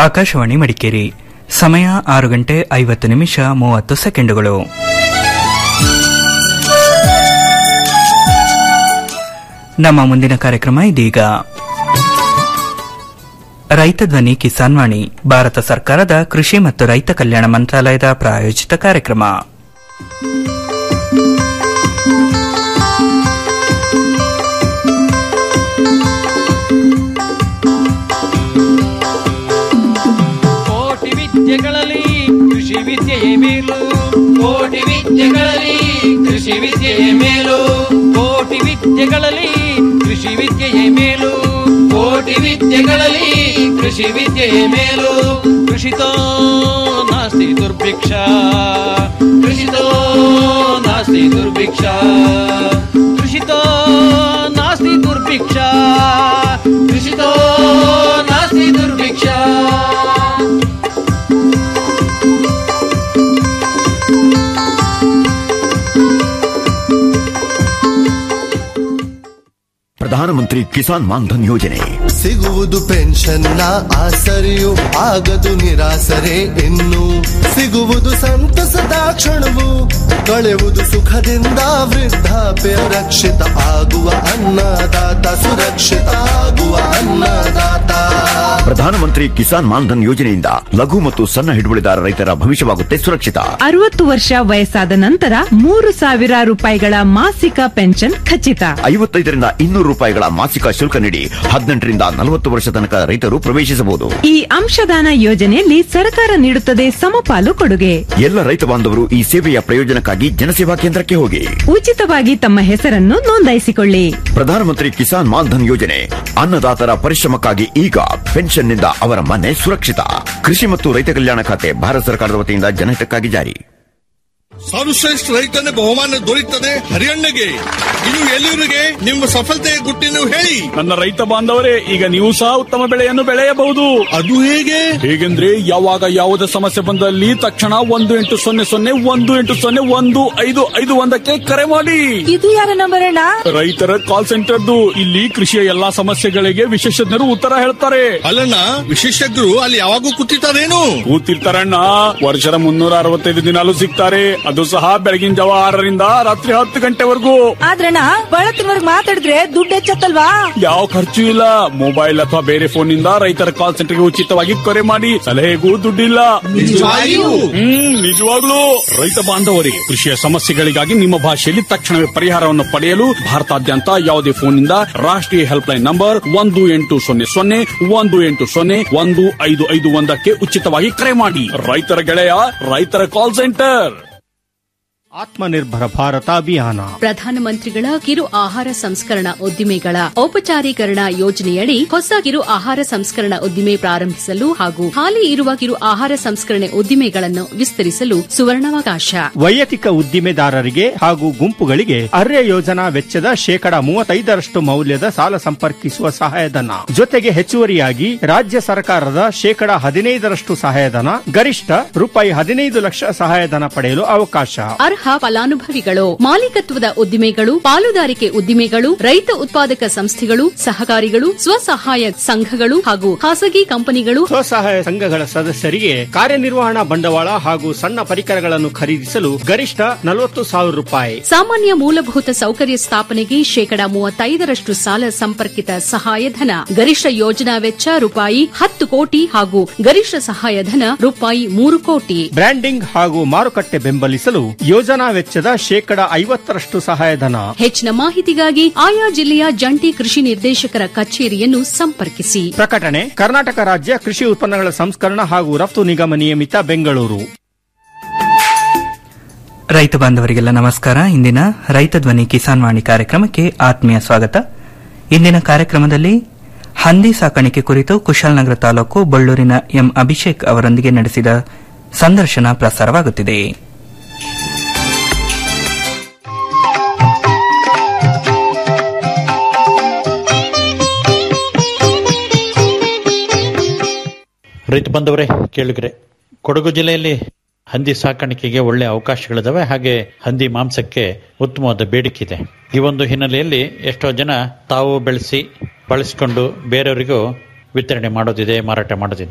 ಆಕಾಶವಾಣಿ ಮಡಿಕೇರಿ ಸಮಯ ಆರು ಗಂಟೆ ಐವತ್ತು ನಿಮಿಷ ಮೂವತ್ತು ಸೆಕೆಂಡುಗಳು ನಮ್ಮ ಮುಂದಿನ ಕಾರ್ಯಕ್ರಮ ಇದೀಗ ರೈತ ಧ್ವನಿ ಕಿಸಾನ್ ವಾಣಿ ಭಾರತ ಸರ್ಕಾರದ ಕೃಷಿ ಮತ್ತು ರೈತ ಕಲ್ಯಾಣ ಮಂತ್ರಾಲಯದ ಪ್ರಾಯೋಜಿತ ಕಾರ್ಯಕ್ರಮ ಕೋಟಿ ವಿದ್ಯೆಗಳಲ್ಲಿ ಕೃಷಿ ವಿದ್ಯೆಯೇ ಮೇಲು ಕೋಟಿ ವಿದ್ಯೆಗಳಲ್ಲಿ ಕೃಷಿ ವಿದ್ಯೆಯ ಮೇಲು ಕೋಟಿ ವಿದ್ಯೆಗಳಲ್ಲಿ ಕೃಷಿ ವಿದ್ಯೆಯೇ ಮೇಲು ಕೋಟಿ ವಿದ್ಯೆಗಳಲ್ಲಿ ಕೃಷಿ ವಿದ್ಯೆಯ ಮೇಲು ಕೃಷಿತೋ ನಾಸ್ತಿ ದುರ್ಭಿಕ್ಷ ಕೃಷಿತೋ ನಾಸ್ತಿ ದುರ್ಭಿಕ್ಷ ಕೃಷಿತೋ ನಾಸ್ತಿ ದುರ್ಭಿಕ್ಷ ಕೃಷಿತೋ ನಾಸ್ತಿ ದುರ್ಭಿಕ್ಷ ಪ್ರಧಾನಮಂತ್ರಿ ಕಿಸಾನ್ ಮಾನ್ಧನ್ ಯೋಜನೆ ಸಿಗುವುದು ಪೆನ್ಷನ್ನ ಆಸರೆಯು ಆಗದು ನಿರಾಸರೆ ಇನ್ನು ಸಿಗುವುದು ಸಂತಸದ ಕ್ಷಣವು ಕಳೆಯುವುದು ಸುಖದಿಂದ ವೃದ್ಧಾಪ್ಯ ರಕ್ಷಿತ ಆಗುವ ಅನ್ನದಾತ ಸುರಕ್ಷಿತ ಆಗುವ ಅನ್ನದಾತ ಪ್ರಧಾನಮಂತ್ರಿ ಕಿಸಾನ್ ಮಾನ್ಧನ್ ಯೋಜನೆಯಿಂದ ಲಘು ಮತ್ತು ಸಣ್ಣ ಹಿಡುವಳಿದಾರ ರೈತರ ಭವಿಷ್ಯವಾಗುತ್ತೆ ಸುರಕ್ಷಿತ ಅರವತ್ತು ವರ್ಷ ವಯಸ್ಸಾದ ನಂತರ ಮೂರು ಸಾವಿರ ರೂಪಾಯಿಗಳ ಮಾಸಿಕ ಪೆನ್ಷನ್ ಖಚಿತ ಐವತ್ತೈದರಿಂದ ಇನ್ನೂರು ರೂಪಾಯಿಗಳ ಮಾಸಿಕ ಶುಲ್ಕ ನೀಡಿ ಹದಿನೆಂಟರಿಂದ ನಲವತ್ತು ವರ್ಷ ತನಕ ರೈತರು ಪ್ರವೇಶಿಸಬಹುದು ಈ ಅಂಶದಾನ ಯೋಜನೆಯಲ್ಲಿ ಸರ್ಕಾರ ನೀಡುತ್ತದೆ ಸಮಪಾಲು ಕೊಡುಗೆ ಎಲ್ಲ ರೈತ ಬಾಂಧವರು ಈ ಸೇವೆಯ ಪ್ರಯೋಜನಕ್ಕಾಗಿ ಜನಸೇವಾ ಕೇಂದ್ರಕ್ಕೆ ಹೋಗಿ ಉಚಿತವಾಗಿ ತಮ್ಮ ಹೆಸರನ್ನು ನೋಂದಾಯಿಸಿಕೊಳ್ಳಿ ಪ್ರಧಾನಮಂತ್ರಿ ಕಿಸಾನ್ ಮಾನ್ಧನ್ ಯೋಜನೆ ಅನ್ನದಾತರ ಪರಿಶ್ರಮಕ್ಕಾಗಿ ಈಗ ಪೆನ್ಷನ್ನಿಂದ ಅವರ ಮನೆ ಸುರಕ್ಷಿತ ಕೃಷಿ ಮತ್ತು ರೈತ ಕಲ್ಯಾಣ ಖಾತೆ ಭಾರತ ಸರ್ಕಾರದ ವತಿಯಿಂದ ಜನಹಿತಕ್ಕಾಗಿ ಜಾರಿ ಸರ್ವಶ್ರೇಷ್ಠ ರೈತನ ಬಹುಮಾನ ದೊರೆಯುತ್ತದೆ ಹರಿಯಣ್ಣಗೆ ಇನ್ನು ಎಲ್ಲಿವರಿಗೆ ನಿಮ್ಮ ಸಫಲತೆಯ ಗುಟ್ಟಿನ ಹೇಳಿ ನನ್ನ ರೈತ ಬಾಂಧವರೇ ಈಗ ನೀವು ಸಹ ಉತ್ತಮ ಬೆಳೆಯನ್ನು ಬೆಳೆಯಬಹುದು ಅದು ಹೇಗೆ ಹೇಗೆಂದ್ರೆ ಯಾವಾಗ ಯಾವುದೇ ಸಮಸ್ಯೆ ಬಂದಲ್ಲಿ ತಕ್ಷಣ ಒಂದು ಎಂಟು ಸೊನ್ನೆ ಸೊನ್ನೆ ಒಂದು ಎಂಟು ಸೊನ್ನೆ ಒಂದು ಐದು ಐದು ಒಂದಕ್ಕೆ ಕರೆ ಮಾಡಿ ಇದು ಯಾರ ನಂಬರ್ ಅಣ್ಣ ರೈತರ ಕಾಲ್ ಸೆಂಟರ್ದು ಇಲ್ಲಿ ಕೃಷಿಯ ಎಲ್ಲಾ ಸಮಸ್ಯೆಗಳಿಗೆ ವಿಶೇಷಜ್ಞರು ಉತ್ತರ ಹೇಳ್ತಾರೆ ಅಲ್ಲಣ್ಣ ವಿಶೇಷಜ್ಞರು ಅಲ್ಲಿ ಯಾವಾಗೂ ಕೂತಿರ್ತಾರೇನು ಕೂತಿರ್ತಾರಣ್ಣ ವರ್ಷದ ಮುನ್ನೂರ ಅರವತ್ತೈದು ದಿನಾಲು ಸಿಗ್ತಾರೆ ಅದು ಸಹ ಬೆಳಗಿನ ಜಾವ ಆರರಿಂದ ರಾತ್ರಿ ಹತ್ತು ಗಂಟೆವರೆಗೂ ಆದ್ರಣ್ಣ ಬಳತ್ತಿನವರ್ಗ್ ಮಾತಾಡಿದ್ರೆ ದುಡ್ಡು ಹೆಚ್ಚತ್ತಲ್ವಾ ಯಾವ ಖರ್ಚು ಇಲ್ಲ ಮೊಬೈಲ್ ಅಥವಾ ಬೇರೆ ಫೋನ್ ನಿಂದ ರೈತರ ಕಾಲ್ ಸೆಂಟರ್ಗೆ ಉಚಿತವಾಗಿ ಕರೆ ಮಾಡಿ ಸಲಹೆಗೂ ದುಡ್ಡಿಲ್ಲ ನಿಜವಾಗಿಯೂ? ಹ್ಮ್ ನಿಜವಾಗ್ಲೂ ರೈತ ಬಾಂಧವರೇ ಕೃಷಿಯ ಸಮಸ್ಯೆಗಳಿಗಾಗಿ ನಿಮ್ಮ ಭಾಷೆಯಲ್ಲಿ ತಕ್ಷಣವೇ ಪರಿಹಾರವನ್ನು ಪಡೆಯಲು ಭಾರತಾದ್ಯಂತ ಯಾವುದೇ ಫೋನ್ ನಿಂದ ರಾಷ್ಟ್ರೀಯ ಹೆಲ್ಪ್ ಲೈನ್ ನಂಬರ್ ಒಂದು ಎಂಟು ಸೊನ್ನೆ ಸೊನ್ನೆ ಒಂದು ಎಂಟು ಸೊನ್ನೆ ಒಂದು ಐದು ಐದು ಒಂದಕ್ಕೆ ಉಚಿತವಾಗಿ ಕರೆ ಮಾಡಿ ರೈತರ ಗೆಳೆಯ ರೈತರ ಕಾಲ್ ಸೆಂಟರ್ ಆತ್ಮನಿರ್ಭರ ಭಾರತ ಅಭಿಯಾನ ಪ್ರಧಾನಮಂತ್ರಿಗಳ ಕಿರು ಆಹಾರ ಸಂಸ್ಕರಣಾ ಉದ್ದಿಮೆಗಳ ಔಪಚಾರೀಕರಣ ಯೋಜನೆಯಡಿ ಹೊಸ ಕಿರು ಆಹಾರ ಸಂಸ್ಕರಣಾ ಉದ್ದಿಮೆ ಪ್ರಾರಂಭಿಸಲು ಹಾಗೂ ಹಾಲಿ ಇರುವ ಕಿರು ಆಹಾರ ಸಂಸ್ಕರಣೆ ಉದ್ದಿಮೆಗಳನ್ನು ವಿಸ್ತರಿಸಲು ಸುವರ್ಣಾವಕಾಶ ವೈಯಕ್ತಿಕ ಉದ್ದಿಮೆದಾರರಿಗೆ ಹಾಗೂ ಗುಂಪುಗಳಿಗೆ ಅರ್ಯ ಯೋಜನಾ ವೆಚ್ಚದ ಶೇಕಡ ಮೂವತ್ತೈದರಷ್ಟು ಮೌಲ್ಯದ ಸಾಲ ಸಂಪರ್ಕಿಸುವ ಸಹಾಯಧನ ಜೊತೆಗೆ ಹೆಚ್ಚುವರಿಯಾಗಿ ರಾಜ್ಯ ಸರ್ಕಾರದ ಶೇಕಡ ಹದಿನೈದರಷ್ಟು ಸಹಾಯಧನ ಗರಿಷ್ಠ ರೂಪಾಯಿ ಹದಿನೈದು ಲಕ್ಷ ಸಹಾಯಧನ ಪಡೆಯಲು ಅವಕಾಶ ಅರ್ಹ ಫಲಾನುಭವಿಗಳು ಮಾಲೀಕತ್ವದ ಉದ್ದಿಮೆಗಳು ಪಾಲುದಾರಿಕೆ ಉದ್ದಿಮೆಗಳು ರೈತ ಉತ್ಪಾದಕ ಸಂಸ್ಥೆಗಳು ಸಹಕಾರಿಗಳು ಸ್ವಸಹಾಯ ಸಂಘಗಳು ಹಾಗೂ ಖಾಸಗಿ ಕಂಪನಿಗಳು ಸ್ವಸಹಾಯ ಸಂಘಗಳ ಸದಸ್ಯರಿಗೆ ಕಾರ್ಯನಿರ್ವಹಣಾ ಬಂಡವಾಳ ಹಾಗೂ ಸಣ್ಣ ಪರಿಕರಗಳನ್ನು ಖರೀದಿಸಲು ಗರಿಷ್ಠ ನಲವತ್ತು ಸಾವಿರ ರೂಪಾಯಿ ಸಾಮಾನ್ಯ ಮೂಲಭೂತ ಸೌಕರ್ಯ ಸ್ಥಾಪನೆಗೆ ಶೇಕಡ ಮೂವತ್ತೈದರಷ್ಟು ಸಾಲ ಸಂಪರ್ಕಿತ ಸಹಾಯಧನ ಗರಿಷ್ಠ ಯೋಜನಾ ವೆಚ್ಚ ರೂಪಾಯಿ ಹತ್ತು ಕೋಟಿ ಹಾಗೂ ಗರಿಷ್ಠ ಸಹಾಯಧನ ರೂಪಾಯಿ ಮೂರು ಕೋಟಿ ಬ್ರ್ಯಾಂಡಿಂಗ್ ಹಾಗೂ ಮಾರುಕಟ್ಟೆ ಬೆಂಬಲಿಸಲು ಯೋಜನಾ ವೆಚ್ಚದ ಶೇಕಡ ಐವತ್ತರಷ್ಟು ಸಹಾಯಧನ ಹೆಚ್ಚಿನ ಮಾಹಿತಿಗಾಗಿ ಆಯಾ ಜಿಲ್ಲೆಯ ಜಂಟಿ ಕೃಷಿ ನಿರ್ದೇಶಕರ ಕಚೇರಿಯನ್ನು ಸಂಪರ್ಕಿಸಿ ಪ್ರಕಟಣೆ ಕರ್ನಾಟಕ ರಾಜ್ಯ ಕೃಷಿ ಉತ್ಪನ್ನಗಳ ಸಂಸ್ಕರಣ ಹಾಗೂ ರಫ್ತು ನಿಗಮ ನಿಯಮಿತ ಬೆಂಗಳೂರು ರೈತ ಬಾಂಧವರಿಗೆಲ್ಲ ನಮಸ್ಕಾರ ಇಂದಿನ ರೈತ ಧ್ವನಿ ಕಿಸಾನ್ ವಾಣಿ ಕಾರ್ಯಕ್ರಮಕ್ಕೆ ಆತ್ಮೀಯ ಸ್ವಾಗತ ಇಂದಿನ ಕಾರ್ಯಕ್ರಮದಲ್ಲಿ ಹಂದಿ ಸಾಕಾಣಿಕೆ ಕುರಿತು ಕುಶಾಲನಗರ ತಾಲೂಕು ಬಳ್ಳೂರಿನ ಎಂ ಅಭಿಷೇಕ್ ಅವರೊಂದಿಗೆ ನಡೆಸಿದ ಸಂದರ್ಶನ ಪ್ರಸಾರವಾಗುತ್ತಿದೆ ರೈತ ಬಂದವರೇ ಕೇಳಿದ್ರೆ ಕೊಡಗು ಜಿಲ್ಲೆಯಲ್ಲಿ ಹಂದಿ ಸಾಕಾಣಿಕೆಗೆ ಒಳ್ಳೆ ಅವಕಾಶಗಳಿದಾವೆ ಹಾಗೆ ಹಂದಿ ಮಾಂಸಕ್ಕೆ ಉತ್ತಮವಾದ ಬೇಡಿಕೆ ಇದೆ ಈ ಒಂದು ಹಿನ್ನೆಲೆಯಲ್ಲಿ ಎಷ್ಟೋ ಜನ ತಾವು ಬೆಳೆಸಿ ಬಳಸಿಕೊಂಡು ಬೇರೆಯವರಿಗೂ ವಿತರಣೆ ಮಾಡೋದಿದೆ ಮಾರಾಟ ಮಾಡೋದಿದೆ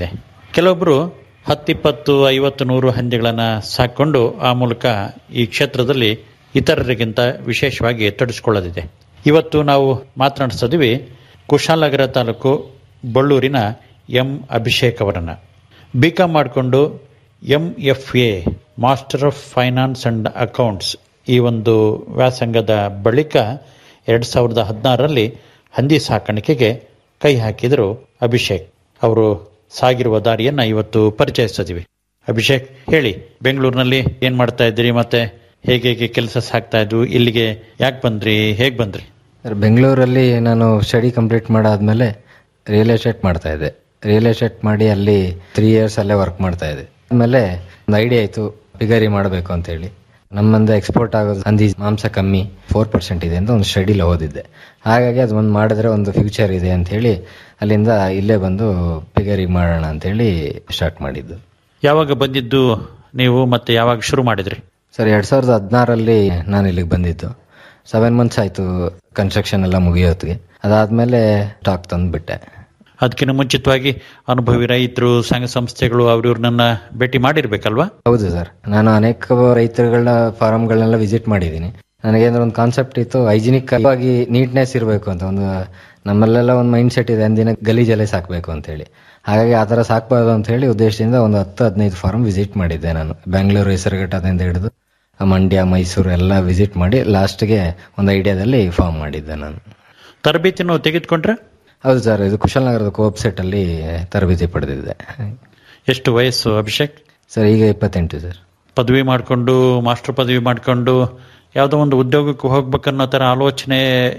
ಕೆಲವೊಬ್ಬರು ಹತ್ತಿಪ್ಪತ್ತು ಐವತ್ತು ನೂರು ಹಂದಿಗಳನ್ನು ಸಾಕೊಂಡು ಆ ಮೂಲಕ ಈ ಕ್ಷೇತ್ರದಲ್ಲಿ ಇತರರಿಗಿಂತ ವಿಶೇಷವಾಗಿ ತೊಡಗಿಸಿಕೊಳ್ಳದಿದೆ ಇವತ್ತು ನಾವು ಮಾತನಾಡಿಸ್ತಿದ್ದೀವಿ ಕುಶಾಲನಗರ ತಾಲೂಕು ಬಳ್ಳೂರಿನ ಎಂ ಅಭಿಷೇಕ್ ಅವರನ್ನು ಬಿ ಕಾಮ್ ಮಾಡಿಕೊಂಡು M F A master of finance and accounts ಈ ಒಂದು ವ್ಯಾಸಂಗದ ಬಳಿಕ ಎರಡು ಸಾವಿರದ ಹದಿನಾರರಲ್ಲಿ ಹಂದಿ ಸಾಕಾಣಿಕೆಗೆ ಕೈ ಹಾಕಿದರು ಅಭಿಷೇಕ್ ಅವರು ಸಾಗಿರುವ ದಾರಿಯನ್ನ ಇವತ್ತು ಪರಿಚಯಿಸ್ತಿದ್ದೀವಿ ಅಭಿಷೇಕ್ ಹೇಳಿ ಬೆಂಗಳೂರಿನಲ್ಲಿ ಏನ್ ಮಾಡ್ತಾ ಇದ್ದೀರಿ ಮತ್ತೆ ಹೇಗೆ ಹೇಗೆ ಕೆಲಸ ಸಾಗ್ತಾ ಇದ್ವು ಇಲ್ಲಿಗೆ ಯಾಕೆ ಬಂದ್ರಿ ಹೇಗೆ ಬಂದ್ರಿ ಸರ್ ಬೆಂಗಳೂರಲ್ಲಿ ನಾನು ಸ್ಟಡಿ ಕಂಪ್ಲೀಟ್ ಮಾಡಾದ್ಮೇಲೆ ರಿಯಲ್ ಎಸ್ಟೇಟ್ ಮಾಡ್ತಾ ಇದ್ದೆ ರಿಯಲ್ ಎಸ್ಟೇಟ್ ಮಾಡಿ ಅಲ್ಲಿ ತ್ರೀ ಇಯರ್ಸ್ ಅಲ್ಲೇ ವರ್ಕ್ ಮಾಡ್ತಾ ಇದ್ದೆ ಆಮೇಲೆ ಒಂದು ಐಡಿಯಾ ಆಯಿತು ಪಿಗರಿ ಮಾಡಬೇಕು ಅಂತ ಹೇಳಿ ನಮ್ಮಂದ ಎಕ್ಸ್ಪೋರ್ಟ್ ಆಗೋದು ಹಂದಿ ಮಾಂಸ ಕಮ್ಮಿ ಫೋರ್ ಪರ್ಸೆಂಟ್ ಇದೆ ಅಂತ ಒಂದು ಸ್ಟಡಿಲಿ ಓದಿದ್ದೆ ಹಾಗಾಗಿ ಅದು ಒಂದು ಮಾಡಿದ್ರೆ ಒಂದು ಫ್ಯೂಚರ್ ಇದೆ ಅಂತ ಹೇಳಿ ಅಲ್ಲಿಂದ ಇಲ್ಲೇ ಬಂದು ಪಿಗರಿ ಮಾಡೋಣ ಅಂತ ಹೇಳಿ ಸ್ಟಾರ್ಟ್ ಮಾಡಿದ್ದು ಯಾವಾಗ ಬಂದಿದ್ದು ನೀವು ಮತ್ತೆ ಯಾವಾಗ ಶುರು ಮಾಡಿದ್ರಿ ಸರ್ ಎರಡ್ ಸಾವಿರದ ಹದಿನಾರಲ್ಲಿ ನಾನು ಇಲ್ಲಿಗೆ ಬಂದಿದ್ದು ಸೆವೆನ್ ಮಂತ್ಸ್ ಆಯ್ತು ಕನ್ಸ್ಟ್ರಕ್ಷನ್ ಎಲ್ಲ ಮುಗಿಯೋತ್ತಿಗೆ ಅದಾದ್ಮೇಲೆ ಸ್ಟಾಕ್ ತಂದ್ಬಿಟ್ಟೆ ಅದಕ್ಕಿಂತ ಮುಂಚಿತವಾಗಿ ಅನುಭವಿ ರೈತರು ಸಂಘ ಸಂಸ್ಥೆಗಳು ಅವ್ರನ್ನ ಭೇಟಿ ಮಾಡಿರ್ಬೇಕಲ್ವಾ ಹೌದು ಸರ್ ನಾನು ಅನೇಕ ರೈತರುಗಳ ಫಾರಮ್ಗಳನ್ನೆಲ್ಲ ವಿಸಿಟ್ ಮಾಡಿದ್ದೀನಿ ನನಗೇಂದ್ರೆ ಒಂದು ಕಾನ್ಸೆಪ್ಟ್ ಇತ್ತು ಹೈಜಿನಿಕ್ ಆಗಿ ನೀಟ್ನೆಸ್ ಇರಬೇಕು ಅಂತ ಒಂದು ನಮ್ಮಲ್ಲೆಲ್ಲ ಒಂದು ಮೈಂಡ್ ಸೆಟ್ ಇದೆ ಅಂದಿನ ಗಲೀಜಲ್ಲೇ ಸಾಕಬೇಕು ಅಂತ ಹೇಳಿ ಹಾಗಾಗಿ ಆ ಥರ ಸಾಕಬಾರ್ದು ಅಂತ ಹೇಳಿ ಉದ್ದೇಶದಿಂದ ಒಂದು ಹತ್ತು ಹದಿನೈದು ಫಾರ್ಮ್ ವಿಸಿಟ್ ಮಾಡಿದ್ದೆ ನಾನು ಬೆಂಗಳೂರು ಹೆಸರುಘಟ್ಟದಿಂದ ಹಿಡಿದು ಮಂಡ್ಯ ಮೈಸೂರು ಎಲ್ಲ ವಿಸಿಟ್ ಮಾಡಿ ಲಾಸ್ಟ್ಗೆ ಒಂದು ಐಡಿಯಾದಲ್ಲಿ ಫಾರ್ಮ್ ಮಾಡಿದ್ದೆ ನಾನು ತರಬೇತಿನೂ ತೆಗೆದುಕೊಂಡ್ರೆ ಹೌದು ಸರ್ ಇದು ಕುಶಾಲನಗರದ ಕೋಪ್ ಸೆಟ್ ಅಲ್ಲಿ ತರಬೇತಿ ಪಡೆದಿದ್ದೆ ಎಷ್ಟು ವಯಸ್ಸು ಅಭಿಷೇಕ್ ಸರ್ ಈಗ ಇಪ್ಪತ್ತೆಂಟು ಸರ್ ಪದವಿ ಮಾಡಿಕೊಂಡು ಮಾಸ್ಟರ್ ಪದವಿ ಮಾಡಿಕೊಂಡು ಯಾವುದೋ ಒಂದು ಉದ್ಯೋಗಕ್ಕೆ ಹೋಗ್ಬೇಕನ್ನೋ ಥರ ಆಲೋಚನೆ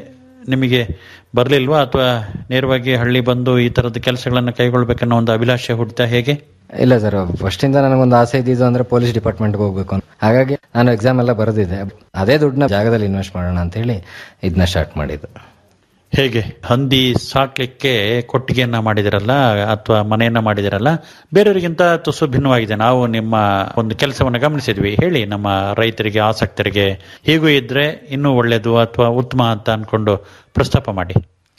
ನಿಮಗೆ ಬರಲಿಲ್ವಾ ಅಥವಾ ನೇರವಾಗಿ ಹಳ್ಳಿ ಬಂದು ಈ ಥರದ ಕೆಲಸಗಳನ್ನು ಕೈಗೊಳ್ಬೇಕನ್ನೋ ಒಂದು ಅಭಿಲಾಷೆ ಹುಡ್ತಾ ಹೇಗೆ ಇಲ್ಲ ಸರ್ ಫಸ್ಟ್ ಇಂದ ನನಗೊಂದು ಆಸೆ ಇದ್ದಿದ್ದು ಅಂದ್ರೆ ಪೊಲೀಸ್ ಡಿಪಾರ್ಟ್ಮೆಂಟ್ಗೆ ಹೋಗ್ಬೇಕು ಅಂತ ಹಾಗಾಗಿ ನಾನು ಎಕ್ಸಾಮ್ ಎಲ್ಲ ಬರೆದಿದ್ದೆ ಅದೇ ದುಡ್ಡನ್ನ ಜಾಗದಲ್ಲಿ ಇನ್ವೆಸ್ಟ್ ಮಾಡೋಣ ಅಂತ ಹೇಳಿ ಇದನ್ನ ಸ್ಟಾರ್ಟ್ ಮಾಡಿದ್ದು ಹೇಗೆ ಹಂದಿ ಸಾಕ್ಲಿಕ್ಕೆ ಕೊಟ್ಟಿಗೆಯನ್ನ ಮಾಡಿದಿರಲ್ಲ ಅಥವಾ ಮನೆಯನ್ನ ಮಾಡಿದಿರಲ್ಲ ಬೇರೆಯವರಿಗಿಂತ ತುಸು ಭಿನ್ನವಾಗಿದೆ ನಾವು ನಿಮ್ಮ ಒಂದು ಕೆಲಸವನ್ನು ಗಮನಿಸಿದ್ವಿ ಹೇಳಿ ನಮ್ಮ ರೈತರಿಗೆ ಆಸಕ್ತರಿಗೆ ಹೀಗೂ ಇದ್ರೆ ಇನ್ನೂ ಒಳ್ಳೇದು ಅಥವಾ ಉತ್ತಮ ಅಂತ ಅನ್ಕೊಂಡು ಪ್ರಸ್ತಾಪ ಮಾಡಿ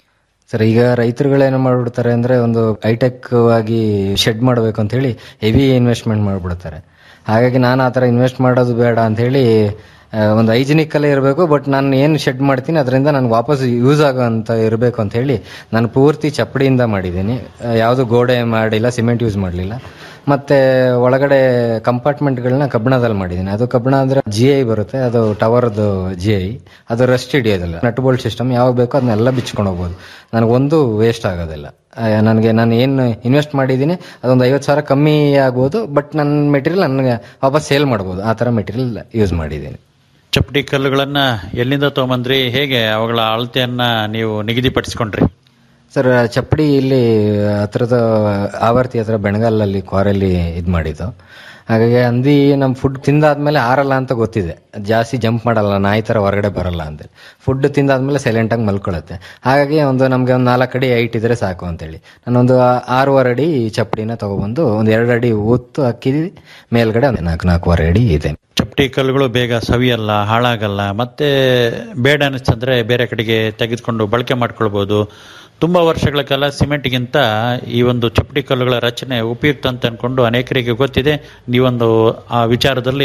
ಸರ್ ಈಗ ರೈತರುಗಳೇನು ಮಾಡ್ಬಿಡ್ತಾರೆ ಅಂದ್ರೆ ಒಂದು ಹೈಟೆಕ್ ಆಗಿ ಶೆಡ್ ಮಾಡಬೇಕು ಅಂತ ಹೇಳಿ ಹೆವಿ ಇನ್ವೆಸ್ಟ್ಮೆಂಟ್ ಮಾಡ್ಬಿಡ್ತಾರೆ ಹಾಗಾಗಿ ನಾನು ಆ ಥರ ಇನ್ವೆಸ್ಟ್ ಮಾಡೋದು ಬೇಡ ಅಂತ ಹೇಳಿ ಆ, ಒಂದು ಹೈಜಿನಿಕ್ ಅಲ್ಲೇ ಇರಬೇಕು ಬಟ್ ನಾನು ಏನು ಶೆಡ್ ಮಾಡ್ತೀನಿ ಅದರಿಂದ ನನಗೆ ವಾಪಸ್ ಯೂಸ್ ಆಗೋಂತ ಇರಬೇಕು ಅಂತ ಹೇಳಿ ನಾನು ಪೂರ್ತಿ ಚಪ್ಪಡಿಯಿಂದ ಮಾಡಿದ್ದೀನಿ ಯಾವುದು ಗೋಡೆ ಮಾಡಿಲ್ಲ ಸಿಮೆಂಟ್ ಯೂಸ್ ಮಾಡಲಿಲ್ಲ ಮತ್ತೆ ಒಳಗಡೆ ಕಂಪಾರ್ಟ್ಮೆಂಟ್ಗಳನ್ನ ಕಬ್ಬಣದಲ್ಲಿ ಮಾಡಿದ್ದೀನಿ ಅದು ಕಬ್ಬಣ ಅಂದ್ರೆ ಜಿ ಐ ಬರುತ್ತೆ ಅದು ಟವರ್ದು ಜಿ ಐ ಅದು ರಸ್ಟ್ ಹಿಡಿಯೋದಿಲ್ಲ ನಟ್ ಬೋಲ್ಟ್ ಸಿಸ್ಟಮ್ ಯಾವಾಗ ಬೇಕೋ ಅದನ್ನೆಲ್ಲ ಬಿಚ್ಕೊಂಡು ಹೋಗ್ಬೋದು ನನಗೊಂದು ವೇಸ್ಟ್ ಆಗೋದಿಲ್ಲ ಆ, ನನಗೆ ನಾನು ಏನು ಇನ್ವೆಸ್ಟ್ ಮಾಡಿದ್ದೀನಿ ಅದೊಂದು ಐವತ್ತು ಸಾವಿರ ಕಮ್ಮಿ ಆಗ್ಬೋದು ಬಟ್ ನನ್ನ ಮೆಟೀರಿಯಲ್ ನನಗೆ ವಾಪಸ್ ಸೇಲ್ ಮಾಡ್ಬೋದು ಆ ಥರ ಮೆಟೀರಿಯಲ್ ಯೂಸ್ ಮಾಡಿದ್ದೀನಿ ಚಪ್ಪಡಿ ಕಲ್ಲುಗಳನ್ನ ಎಲ್ಲಿಂದ ತಗೊಂಬಂದ್ರಿ ಹೇಗೆ ಅವುಗಳ ಅಳತೆಯನ್ನ ನೀವು ನಿಗದಿಪಡಿಸಿಕೊಂಡ್ರಿ ಸರ್ ಚಪ್ಪಡಿ ಇಲ್ಲಿ ಹತ್ರದ ಆವರ್ತಿ ಹತ್ರ ಬೆಣಗಲ್ಲಲ್ಲಿ ಕ್ವಾರಲ್ಲಿ ಇದು ಮಾಡಿದ್ದು ಹಾಗಾಗಿ ಹಂದಿ ನಮ್ಮ ಫುಡ್ ತಿಂದಾದ್ಮೇಲೆ ಆರಲ್ಲ ಅಂತ ಗೊತ್ತಿದೆ ಜಾಸ್ತಿ ಜಂಪ್ ಮಾಡಲ್ಲ ನಾಯಿ ಥರ ಹೊರಗಡೆ ಬರಲ್ಲ ಅಂತ ಫುಡ್ ತಿಂದಾದ್ಮೇಲೆ ಸೈಲೆಂಟಾಗಿ ಮಲ್ಕೊಳ್ಳುತ್ತೆ ಹಾಗಾಗಿ ಒಂದು ನಮಗೆ ಒಂದು ನಾಲ್ಕು ಅಡಿ ಹೈಟ್ ಇದ್ರೆ ಸಾಕು ಅಂತೇಳಿ ನಾನೊಂದು ಆರೂವರೆ ಅಡಿ ಚಪ್ಪಡಿನ ತಗೊಬಂದು ಒಂದು ಎರಡು ಅಡಿ ಒತ್ತು ಹಾಕಿದ್ವಿ ಮೇಲ್ಗಡೆ ಒಂದು ನಾಲ್ಕು ನಾಲ್ಕೂವರೆ ಅಡಿ ಇದೆ ಚಪ್ಪಟಿ ಕಲ್ಲುಗಳು ಬೇಗ ಸವಿಯಲ್ಲ ಹಾಳಾಗಲ್ಲ ಮತ್ತೆ ಬೇಡ ಅನಿಸ್ತಂದ್ರೆ ಬೇರೆ ಕಡೆಗೆ ತೆಗೆದುಕೊಂಡು ಬಳಕೆ ಮಾಡ್ಕೊಳ್ಬಹುದು ತುಂಬಾ ವರ್ಷಗಳ ಕಾಲ ಸಿಮೆಂಟ್ಗಿಂತ ಈ ಒಂದು ಚಪ್ಪಟಿ ಕಲ್ಲುಗಳ ರಚನೆ ಉಪಯುಕ್ತ ಅಂತ ಅನ್ಕೊಂಡು ಅನೇಕರಿಗೆ ಗೊತ್ತಿದೆ ನೀವೊಂದು ಆ ವಿಚಾರದಲ್ಲಿ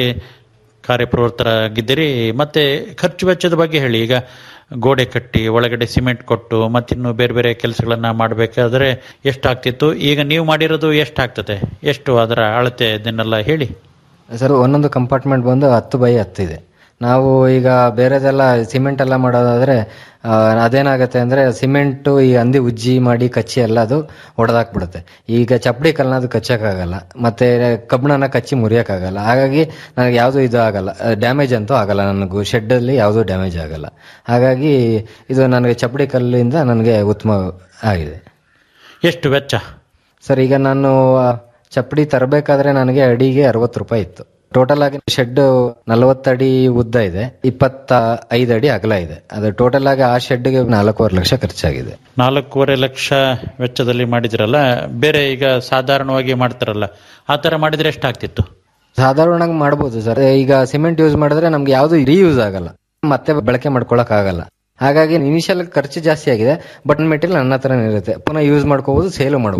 ಕಾರ್ಯಪ್ರವೃತ್ತರಾಗಿದ್ದೀರಿ ಮತ್ತೆ ಖರ್ಚು ವೆಚ್ಚದ ಬಗ್ಗೆ ಹೇಳಿ ಈಗ ಗೋಡೆ ಕಟ್ಟಿ ಒಳಗಡೆ ಸಿಮೆಂಟ್ ಕೊಟ್ಟು ಮತ್ತಿನ್ನು ಬೇರೆ ಬೇರೆ ಕೆಲಸಗಳನ್ನ ಮಾಡಬೇಕಾದ್ರೆ ಎಷ್ಟಾಗ್ತಿತ್ತು ಈಗ ನೀವು ಮಾಡಿರೋದು ಎಷ್ಟಾಗ್ತದೆ ಎಷ್ಟು ಅದರ ಅಳತೆ ಇದನ್ನೆಲ್ಲ ಹೇಳಿ ಸರ್ ಒಂದೊಂದು ಕಂಪಾರ್ಟ್ಮೆಂಟ್ ಬಂದು ಹತ್ತು ಬೈ ಹತ್ತು ಇದೆ ನಾವು ಈಗ ಬೇರೆದೆಲ್ಲ ಸಿಮೆಂಟ್ ಎಲ್ಲ ಮಾಡೋದಾದ್ರೆ ಆ, ಅದೇನಾಗುತ್ತೆ ಅಂದ್ರೆ ಸಿಮೆಂಟು ಈ ಹಂದಿ ಉಜ್ಜಿ ಮಾಡಿ ಕಚ್ಚಿ ಎಲ್ಲ ಅದು ಹೊಡೆದಾಕ್ಬಿಡುತ್ತೆ ಈಗ ಚಪ್ಪಡಿ ಕಲ್ಲನ್ನ ಅದು ಕಚ್ಚಕ್ಕಾಗಲ್ಲ ಮತ್ತೆ ಕಬ್ಬಣನ ಕಚ್ಚಿ ಮುರಿಯಕ್ಕಾಗಲ್ಲ ಹಾಗಾಗಿ ನನಗೆ ಯಾವುದು ಇದು ಆಗಲ್ಲ ಡ್ಯಾಮೇಜ್ ಅಂತೂ ಆಗಲ್ಲ ನನಗೂ ಶೆಡ್ಡಲ್ಲಿ ಯಾವುದೂ ಡ್ಯಾಮೇಜ್ ಆಗಲ್ಲ ಹಾಗಾಗಿ ಇದು ನನಗೆ ಚಪ್ಪಡಿ ಕಲ್ಲಿಂದ ನನಗೆ ಉತ್ತಮ ಆಗಿದೆ ಎಷ್ಟು ವೆಚ್ಚ ಸರ್ ಈಗ ನಾನು ಆ, ಚಪ್ಪಡಿ ತರಬೇಕಾದ್ರೆ ನನಗೆ ಅಡಿಗೆ ಅರವತ್ತು ರೂಪಾಯಿ ಇತ್ತು ಟೋಟಲ್ ಆಗಿ ಶೆಡ್ ನಲವತ್ತಡಿ ಉದ್ದ ಇದೆ ಇಪ್ಪತ್ತ ಐದು ಅಡಿ ಅಗಲ ಇದೆ ಅದು ಟೋಟಲ್ ಆಗಿ ಆ ಶೆಡ್ಗೆ ನಾಲ್ಕೂವರೆ ಲಕ್ಷ ಖರ್ಚಾಗಿದೆ ನಾಲ್ಕೂವರೆ ಲಕ್ಷ ವೆಚ್ಚದಲ್ಲಿ ಮಾಡಿದಿರಲ್ಲ ಬೇರೆ ಈಗ ಸಾಧಾರಣವಾಗಿ ಮಾಡ್ತಾರಲ್ಲ ಆ ತರ ಮಾಡಿದ್ರೆ ಎಷ್ಟಾಗ್ತಿತ್ತು ಸಾಧಾರಣವಾಗಿ ಮಾಡ್ಬೋದು ಸರ್ ಈಗ ಸಿಮೆಂಟ್ ಯೂಸ್ ಮಾಡಿದ್ರೆ ನಮ್ಗೆ ಯಾವುದು ರೀಯೂಸ್ ಆಗಲ್ಲ ಮತ್ತೆ ಬಳಕೆ ಮಾಡ್ಕೊಳಕ್ ಆಗಲ್ಲ ಹಾಗಾಗಿ ಇನಿಷಿಯಲ್ ಖರ್ಚು ಜಾಸ್ತಿ ಆಗಿದೆ ಬಟ್ ಮೆಟೀರಿಯಲ್ ನನ್ನ ಹತ್ರನೇ ಇರುತ್ತೆ ಪುನಃ ಯೂಸ್ ಮಾಡ್ಕೋಬಹುದು ಸೇಲ್ ಮಾಡಬಹುದು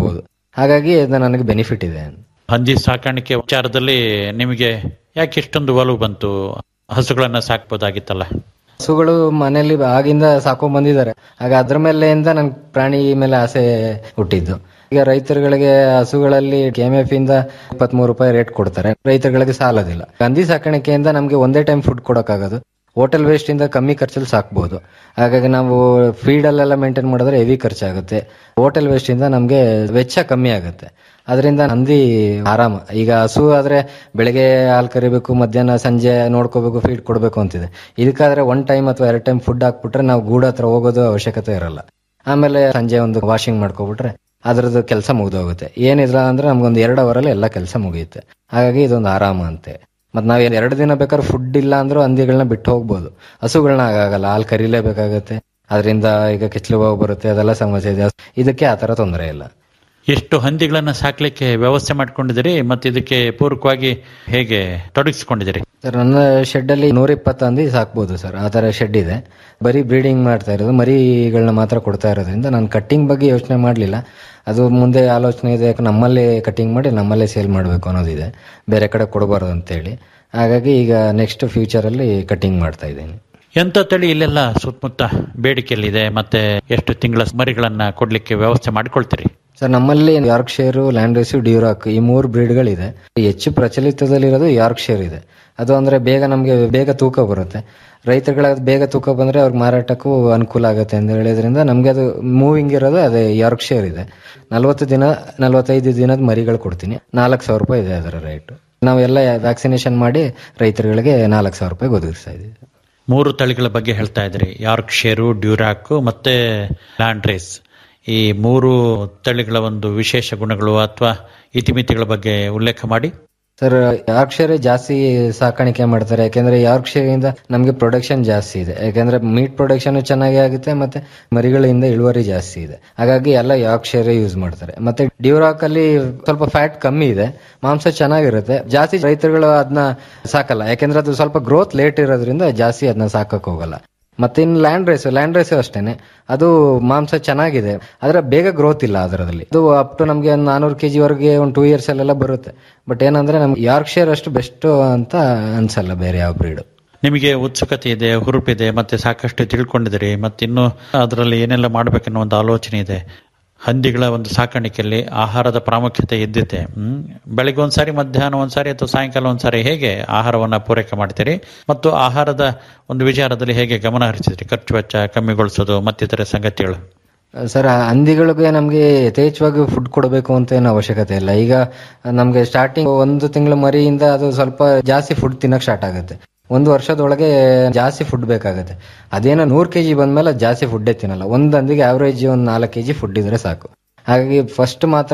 ಹಾಗಾಗಿ ಇದು ನನಗೆ ಬೆನಿಫಿಟ್ ಇದೆ ಹಂದಿ ಸಾಕಾಣಿಕೆ ವಿಚಾರದಲ್ಲಿ ನಿಮಗೆ ಯಾಕೆ ಇಷ್ಟೊಂದು ಒಲವು ಬಂತು ಹಸುಗಳನ್ನ ಸಾಕ್ಬೋದಾಗಿತ್ತಲ್ಲ ಹಸುಗಳು ಮನೆಯಲ್ಲಿ ಆಗಿಂದ ಸಾಕೊಂಡ್ ಬಂದಿದ್ದಾರೆ ಆಗ ಅದ್ರ ಮೇಲೆಯಿಂದ ನನ್ ಪ್ರಾಣಿ ಮೇಲೆ ಆಸೆ ಹುಟ್ಟಿದ್ದು ಈಗ ರೈತರುಗಳಿಗೆ ಹಸುಗಳಲ್ಲಿ ಕೆಎಂಎಫ್ ಇಂದ ಇಪ್ಪತ್ಮೂರು ರೂಪಾಯಿ ರೇಟ್ ಕೊಡ್ತಾರೆ ರೈತರುಗಳಿಗೆ ಸಾಲದಿಲ್ಲ ಹಂದಿ ಸಾಕಾಣಿಕೆಯಿಂದ ನಮ್ಗೆ ಒಂದೇ ಟೈಮ್ ಫುಡ್ ಕೊಡೋಕ್ಕಾಗೋದು ಹೋಟೆಲ್ ವೇಸ್ಟ್ ಇಂದ ಕಮ್ಮಿ ಖರ್ಚಲ್ಲಿ ಸಾಕ್ಬಹುದು ಹಾಗಾಗಿ ನಾವು ಫೀಡ್ ಅಲ್ಲೆಲ್ಲ ಮೇಂಟೈನ್ ಮಾಡಿದ್ರೆ ಹೆವಿ ಖರ್ಚಾಗುತ್ತೆ ಹೋಟೆಲ್ ವೇಸ್ಟ್ ಇಂದ ನಮ್ಗೆ ವೆಚ್ಚ ಕಮ್ಮಿ ಆಗುತ್ತೆ ಅದರಿಂದ ಹಂದಿ ಆರಾಮ ಈಗ ಹಸು ಆದ್ರೆ ಬೆಳಗ್ಗೆ ಹಾಲು ಕರಿಬೇಕು ಮಧ್ಯಾಹ್ನ ಸಂಜೆ ನೋಡ್ಕೋಬೇಕು ಫೀಡ್ ಕೊಡಬೇಕು ಅಂತಿದೆ ಇದಕ್ಕಾದ್ರೆ ಒನ್ ಟೈಮ್ ಅಥವಾ ಎರಡು ಟೈಮ್ ಫುಡ್ ಹಾಕ್ಬಿಟ್ರೆ ನಾವು ಗೂಡು ಹತ್ರ ಹೋಗೋದು ಅವಶ್ಯಕತೆ ಇರಲ್ಲ ಆಮೇಲೆ ಸಂಜೆ ಒಂದು ವಾಷಿಂಗ್ ಮಾಡ್ಕೊಬಿಟ್ರೆ ಅದ್ರದ್ದು ಕೆಲಸ ಮುಗ್ದೋಗುತ್ತೆ ಏನಿಲ್ಲ ಅಂದ್ರೆ ನಮ್ಗೊಂದು ಎರಡು ಅವರಲ್ಲಿ ಎಲ್ಲ ಕೆಲಸ ಮುಗಿಯುತ್ತೆ ಹಾಗಾಗಿ ಇದೊಂದು ಆರಾಮ ಅಂತೆ ಮತ್ ನಾವ್ ಎರಡು ದಿನ ಬೇಕಾದ್ರೆ ಫುಡ್ ಇಲ್ಲ ಅಂದ್ರೂ ಹಂದಿಗಳನ್ನ ಬಿಟ್ಟು ಹೋಗ್ಬೋದು ಹಸುಗಳನ್ನ ಆಗಾಗಲ್ಲ ಹಾಲು ಕರಿಲೇಬೇಕಾಗತ್ತೆ ಅದರಿಂದ ಈಗ ಕಿಚ್ಲು ಹೋಗಿ ಬರುತ್ತೆ ಅದೆಲ್ಲ ಸಮಸ್ಯೆ ಇದೆ ಇದಕ್ಕೆ ಆತರ ತೊಂದರೆ ಇಲ್ಲ ಎಷ್ಟು ಹಂದಿಗಳನ್ನ ಸಾಕ್ಲಿಕ್ಕೆ ವ್ಯವಸ್ಥೆ ಮಾಡ್ಕೊಂಡಿದ್ದೀರಿ ಮತ್ತೆ ಇದಕ್ಕೆ ಪೂರಕವಾಗಿ ಹೇಗೆ ತೊಡಗಿಸಿಕೊಂಡಿದ್ದೀರಿ ಸರ್ ನನ್ನ ಶೆಡ್ ಅಲ್ಲಿ ನೂರ ಇಪ್ಪತ್ತು ಹಂದಿ ಸಾಕ್ಬೋದು ಸರ್ ಆ ತರ ಶೆಡ್ ಇದೆ ಬರೀ ಬ್ರೀಡಿಂಗ್ ಮಾಡ್ತಾ ಇರೋದು ಮರಿಗಳನ್ನ ಮಾತ್ರ ಕೊಡ್ತಾ ಇರೋದ್ರಿಂದ ನಾನು ಕಟ್ಟಿಂಗ್ ಬಗ್ಗೆ ಯೋಚನೆ ಮಾಡಲಿಲ್ಲ ಅದು ಮುಂದೆ ಆಲೋಚನೆ ಇದೆ ಯಾಕೆ ನಮ್ಮಲ್ಲೇ ಕಟ್ಟಿಂಗ್ ಮಾಡಿ ನಮ್ಮಲ್ಲೇ ಸೇಲ್ ಮಾಡಬೇಕು ಅನ್ನೋದಿದೆ ಬೇರೆ ಕಡೆ ಕೊಡಬಾರ್ದು ಅಂತೇಳಿ ಹಾಗಾಗಿ ಈಗ ನೆಕ್ಸ್ಟ್ ಫ್ಯೂಚರ್ ಅಲ್ಲಿ ಕಟ್ಟಿಂಗ್ ಮಾಡ್ತಾ ಇದ್ದೀನಿ ಎಂತ ತಳಿ ಇಲ್ಲೆಲ್ಲ ಸುತ್ತಮುತ್ತ ಬೇಡಿಕೆಯಲ್ಲಿದೆ ಮತ್ತೆ ಎಷ್ಟು ತಿಂಗಳ ಮರಿಗಳನ್ನ ಕೊಡ್ಲಿಕ್ಕೆ ವ್ಯವಸ್ಥೆ ಮಾಡ್ಕೊಳ್ತೀರಿ ಸರ್ ನಮ್ಮಲ್ಲಿ Yorkshire Landrace Duroc ಈ ಮೂರು ಬ್ರೀಡ್ಗಳಿದೆ ಹೆಚ್ಚು ಪ್ರಚಲಿತದಲ್ಲಿರೋದು ಯಾರ್ಕ್ ಶೇರ್ ಇದೆ ಅದು ಅಂದ್ರೆ ಬೇಗ ನಮಗೆ ಬೇಗ ತೂಕ ಬರುತ್ತೆ ರೈತರುಗಳ ಬೇಗ ತೂಕ ಬಂದ್ರೆ ಅವ್ರಿಗೆ ಮಾರಾಟಕ್ಕೂ ಅನುಕೂಲ ಆಗುತ್ತೆ ಅಂತ ಹೇಳಿದ್ರಿಂದ ನಮ್ಗೆ ಅದು ಮೂವಿಂಗ್ ಇರೋದು ಅದೇ ಯಾರ್ಕ್ ಶೇರ್ ಇದೆ ನಲ್ವತ್ತು ದಿನ ನಲ್ವತ್ತೈದು ದಿನದ ಮರಿಗಳು ಕೊಡ್ತೀನಿ ನಾಲ್ಕು ಸಾವಿರ ರೂಪಾಯಿ ಇದೆ ಅದರ ರೇಟ್ ನಾವೆಲ್ಲ ವ್ಯಾಕ್ಸಿನೇಷನ್ ಮಾಡಿ ರೈತರುಗಳಿಗೆ ನಾಲ್ಕು ಸಾವಿರ ರೂಪಾಯಿ ಒದಗಿಸ್ತಾ ಇದೀವಿ ಮೂರು ತಳಿಗಳ ಬಗ್ಗೆ ಹೇಳ್ತಾ ಇದ್ರಿ ಯಾರ್ಕ್ ಶೇರು ಡ್ಯೂರಾಕ್ ಮತ್ತೆ ಲ್ಯಾಂಡ್ ರೇಸ್ ಈ ಮೂರು ತಳಿಗಳ ಒಂದು ವಿಶೇಷ ಗುಣಗಳು ಅಥವಾ ಇತಿಮಿತಿಗಳ ಬಗ್ಗೆ ಉಲ್ಲೇಖ ಮಾಡಿ ಸರ್ ಯಾರ್ಕ್ಷರ್ ಜಾಸ್ತಿ ಸಾಕಾಣಿಕೆ ಮಾಡ್ತಾರೆ ಯಾಕೆಂದ್ರೆ ಯಾರ್ಕ್ಷರ್ ಇಂದ ನಮಗೆ ಪ್ರೊಡಕ್ಷನ್ ಜಾಸ್ತಿ ಇದೆ ಯಾಕೆಂದ್ರೆ ಮೀಟ್ ಪ್ರೊಡಕ್ಷನ್ ಚೆನ್ನಾಗಿ ಆಗುತ್ತೆ ಮತ್ತೆ ಮರಿಗಳಿಂದ ಇಳುವರಿ ಜಾಸ್ತಿ ಇದೆ ಹಾಗಾಗಿ ಎಲ್ಲ ಯಾರ್ಕ್ಷರ್ ಯೂಸ್ ಮಾಡ್ತಾರೆ ಮತ್ತೆ ಡ್ಯೂರಾಕ್ ಅಲ್ಲಿ ಸ್ವಲ್ಪ ಫ್ಯಾಟ್ ಕಮ್ಮಿ ಇದೆ ಮಾಂಸ ಚೆನ್ನಾಗಿರುತ್ತೆ ಜಾಸ್ತಿ ರೈತರುಗಳು ಅದನ್ನ ಸಾಕಲ್ಲ ಯಾಕೆಂದ್ರೆ ಅದು ಸ್ವಲ್ಪ ಗ್ರೋತ್ ಲೇಟ್ ಇರೋದ್ರಿಂದ ಜಾಸ್ತಿ ಅದನ್ನ ಸಾಕಕ್ ಹೋಗಲ್ಲ ಮತ್ತೆ ಇನ್ ಲ್ಯಾಂಡ್ ರೇಸ್ ಲ್ಯಾಂಡ್ ರೇಸ್ ಅಷ್ಟೇನೆ ಅದು ಮಾಂಸ ಚೆನ್ನಾಗಿದೆ ಆದ್ರೆ ಬೇಗ ಗ್ರೋತ್ ಇಲ್ಲ ಅದರಲ್ಲಿ ಅದು ಅಪ್ ಟು ನಮ್ಗೆ ಒಂದು ನಾನೂರು ಕೆಜಿ ವರೆಗೆ ಒಂದು ಟೂ ಇಯರ್ಸ್ ಅಲ್ಲೆಲ್ಲ ಬರುತ್ತೆ ಬಟ್ ಏನಂದ್ರೆ ನಮ್ಗೆ ಯಾರ್ಕ್ ಶೇರ್ ಅಷ್ಟು ಬೆಸ್ಟ್ ಅಂತ ಅನ್ಸಲ್ಲ ಬೇರೆ ಯಾವ ಬ್ರೀಡ್ ನಿಮಗೆ ಉತ್ಸುಕತೆ ಇದೆ ಹುರುಪಿದೆ ಮತ್ತೆ ಸಾಕಷ್ಟು ತಿಳ್ಕೊಂಡಿದ್ದೀರಿ ಮತ್ತೆ ಇನ್ನು ಅದರಲ್ಲಿ ಏನೆಲ್ಲ ಮಾಡ್ಬೇಕನ್ನೋ ಒಂದು ಆಲೋಚನೆ ಇದೆ ಹಂದಿಗಳ ಒಂದು ಸಾಕಾಣಿಕೆಯಲ್ಲಿ ಆಹಾರದ ಪ್ರಾಮುಖ್ಯತೆ ಇದ್ದಿದೆ ಹ್ಮ್ ಬೆಳಿಗ್ಗೆ ಒಂದ್ಸಾರಿ ಮಧ್ಯಾಹ್ನ ಒಂದ್ಸಾರಿ ಅಥವಾ ಸಾಯಂಕಾಲ ಒಂದ್ಸಾರಿ ಹೇಗೆ ಆಹಾರವನ್ನ ಪೂರೈಕೆ ಮಾಡ್ತೀರಿ ಮತ್ತು ಆಹಾರದ ಒಂದು ವಿಚಾರದಲ್ಲಿ ಹೇಗೆ ಗಮನ ಹರಿಸಿದ್ರಿ ಖರ್ಚು ವೆಚ್ಚ ಕಮ್ಮಿಗೊಳಿಸೋದು ಮತ್ತಿತರ ಸಂಗತಿಗಳು ಸರ್ ಹಂದಿಗಳಿಗೆ ನಮ್ಗೆ ಯಥೇಚ್ಛವಾಗಿ ಫುಡ್ ಕೊಡಬೇಕು ಅಂತ ಏನು ಅವಶ್ಯಕತೆ ಇಲ್ಲ ಈಗ ನಮ್ಗೆ ಸ್ಟಾರ್ಟಿಂಗ್ ಒಂದು ತಿಂಗಳ ಮರಿಯಿಂದ ಅದು ಸ್ವಲ್ಪ ಜಾಸ್ತಿ ಫುಡ್ ತಿನ್ನಕ್ ಸ್ಟಾರ್ಟ್ ಆಗುತ್ತೆ ಒಂದು ವರ್ಷದೊಳಗೆ ಜಾಸ್ತಿ ಫುಡ್ ಬೇಕಾಗುತ್ತೆ ಅದೇನೋ ನೂರ್ ಕೆಜಿ ಬಂದ್ಮೇಲೆ ಅದ್ ಜಾಸ್ತಿ ಫುಡ್ಡೇ ತಿನ್ನಲ್ಲ ಒಂದ್ ಹಂದಿಗೆ ಆವರೇಜ್ ಒಂದ್ ನಾಲ್ಕು ಕೆಜಿ ಫುಡ್ ಇದ್ರೆ ಸಾಕು ಹಾಗಾಗಿ ಫಸ್ಟ್ ಮಾತ್ರ